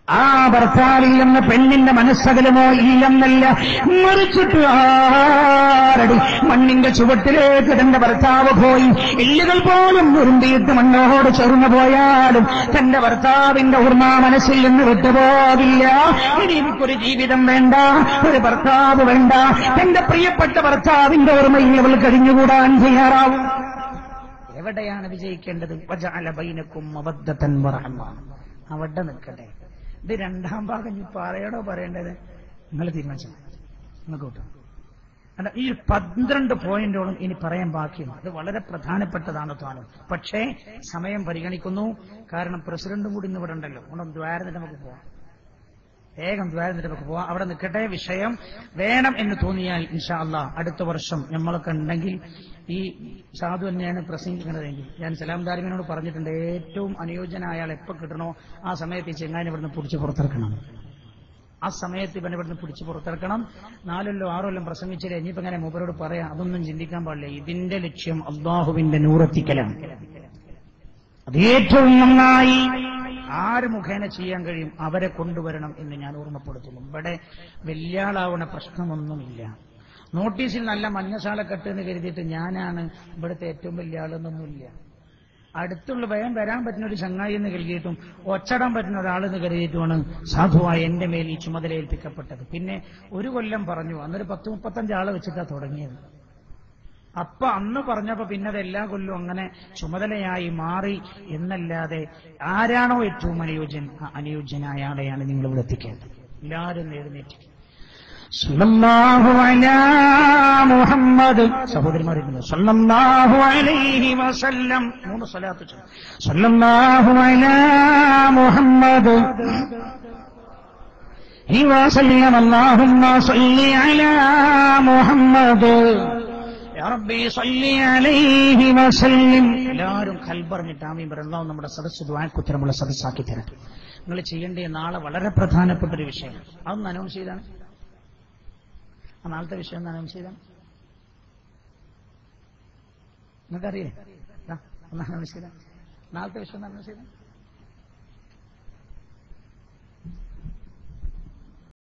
[SPEAKER 1] ആ ഭർത്താവിൽ നിന്ന് പെണ്ണിന്റെ മനസ്സകലമോ ഇല്ലെന്നല്ല മറിച്ചിട്ട് ആരടി മണ്ണിന്റെ ചുവട്ടിലേക്ക് തന്റെ ഭർത്താവ് പോയി എല്ലുകൾ പോലും ഉരുണ്ടിയിട്ട് മണ്ണോട് ചേർന്നു പോയാലും തന്റെ ഭർത്താവിന്റെ ഓർമ്മ മനസ്സിൽ നിന്ന് വിട്ടുപോകില്ല ഇനി എനിക്കൊരു ജീവിതം വേണ്ട ഒരു ഭർത്താവ് വേണ്ട തന്റെ പ്രിയപ്പെട്ട ഭർത്താവിന്റെ ഓർമ്മയിൽ അവൾ കഴിഞ്ഞുകൂടാൻ തയ്യാറാവും എവിടെയാണ് വിജയിക്കേണ്ടത് വജഅല ബൈനക്കും മബദ്ദത്തൻ വറഹ്മ അവിടെ നിൽക്കട്ടെ ഇത് രണ്ടാം ഭാഗം ഇനി പറയണോ പറയേണ്ടത് നിങ്ങൾ തീരുമാനിച്ചു നിങ്ങൾക്ക് കിട്ടും അല്ല ഈ പന്ത്രണ്ട് പോയിന്റോളം ഇനി പറയാൻ ബാക്കിയുണ്ട് അത് വളരെ പ്രധാനപ്പെട്ടതാണ് താനും പക്ഷേ സമയം പരിഗണിക്കുന്നു കാരണം പ്രസിഡന്റും കൂടി ഇന്ന് ഇവിടെ ഉണ്ടല്ലോ അതുകൊണ്ട് ദ്വാരന്നിട്ട് നമുക്ക് പോവാം വേഗം ദ്വാരന്നിട്ട് നമുക്ക് പോവാം അവിടെ നിൽക്കട്ടെ വിഷയം വേണം എന്ന് തോന്നിയാൽ ഇൻഷാ അല്ലാ അടുത്ത വർഷം നമ്മളൊക്കെ ഉണ്ടെങ്കിൽ ഈ സാധു തന്നെയാണ് പ്രസംഗിക്കുന്നതെങ്കിൽ ഞാൻ സലാം ദാരിമിനോട് പറഞ്ഞിട്ടുണ്ട് ഏറ്റവും അനുയോജ്യനായ ആൾ എപ്പോ കിട്ടണോ ആ സമയത്ത് ഈ ചെങ്ങാനെ ഇവിടുന്ന് പിടിച്ച് പുറത്തിറക്കണം ആ സമയത്ത് ഇവനെ ഇവിടുന്ന് പിടിച്ച് പുറത്തിറക്കണം നാലല്ലോ ആറല്ലോ പ്രസംഗിച്ചില്ല ഇനിയിപ്പോ ഇങ്ങനെ മൂപ്പരോട് പറയാം അതൊന്നും ചിന്തിക്കാൻ പാടില്ല ഇതിന്റെ ലക്ഷ്യം അള്ളാഹുവിന്റെ നൂറത്തിക്കലാണ് അത് ഏറ്റവും നന്നായി ആര് മുഖേന ചെയ്യാൻ കഴിയും അവരെ കൊണ്ടുവരണം എന്ന് ഞാൻ ഓർമ്മപ്പെടുത്തുന്നു ഇവിടെ വലിയാളാവണ പ്രശ്നമൊന്നുമില്ല നോട്ടീസിൽ നല്ല മഞ്ഞശാല കെട്ട് എന്ന് കരുതിയിട്ട് ഞാനാണ് ഇവിടുത്തെ ഏറ്റവും വലിയ ആളെന്നൊന്നുമില്ല അടുത്തുള്ള വേഗം വരാൻ പറ്റുന്ന ഒരു ചങ്ങായി എന്ന് കരുതിയിട്ടും ഒച്ചടാൻ പറ്റുന്ന ഒരാളെന്ന് കരുതിയിട്ടുമാണ് സാധുവായ എന്റെ മേൽ ഈ ചുമതല ഏൽപ്പിക്കപ്പെട്ടത് പിന്നെ ഒരു കൊല്ലം പറഞ്ഞു അന്നൊരു പത്ത് മുപ്പത്തഞ്ച് ആളെ വെച്ചിട്ടാണ് തുടങ്ങിയത് അപ്പൊ അന്ന് പറഞ്ഞപ്പോ പിന്നെ അത് എല്ലാ കൊല്ലവും അങ്ങനെ ചുമതലയായി മാറി എന്നല്ലാതെ ആരാണോ ഏറ്റവും അനുയോജ്യൻ ആ അനുയോജ്യനായ ആളെയാണ് നിങ്ങൾ ഇവിടെ എത്തിക്കേണ്ടത് എല്ലാവരും എഴുന്നേറ്റ് സല്ലല്ലാഹു അലാ മുഹമ്മദ് സഹോദരിമാരിക്കുന്നു സല്ലല്ലാഹു അലൈഹി വസല്ലം മൂന്ന് സ്വലാത്ത് ചൊല്ലും. സല്ലല്ലാഹു അലാ മുഹമ്മദ് وسلم اللهم صل على محمد يا ربي صل عليه وسلم എല്ലാവരും ഖൽബറിഞ്ഞിട്ട് ആമീൻ പറയുന്ന നമ്മുടെ സദസ്സ് ദ്വാക്കുത്തരമുള്ള സദസ്സാക്കി തരട്ടെ നിങ്ങൾ ചെയ്യേണ്ട നാളെ വളരെ പ്രധാനപ്പെട്ട ഒരു വിഷയം അതൊന്ന് അനൗൺസ് ചെയ്താണ് ആ നാളത്തെ വിഷയം ഒന്ന് അനൗൺസ് ചെയ്താണ് നിങ്ങൾക്കറിയില്ലേ ദാ, ഒന്ന് അനൗൺസ് ചെയ്താ നാളത്തെ വിഷയം ഒന്ന് അനൗൺസ് ചെയ്താ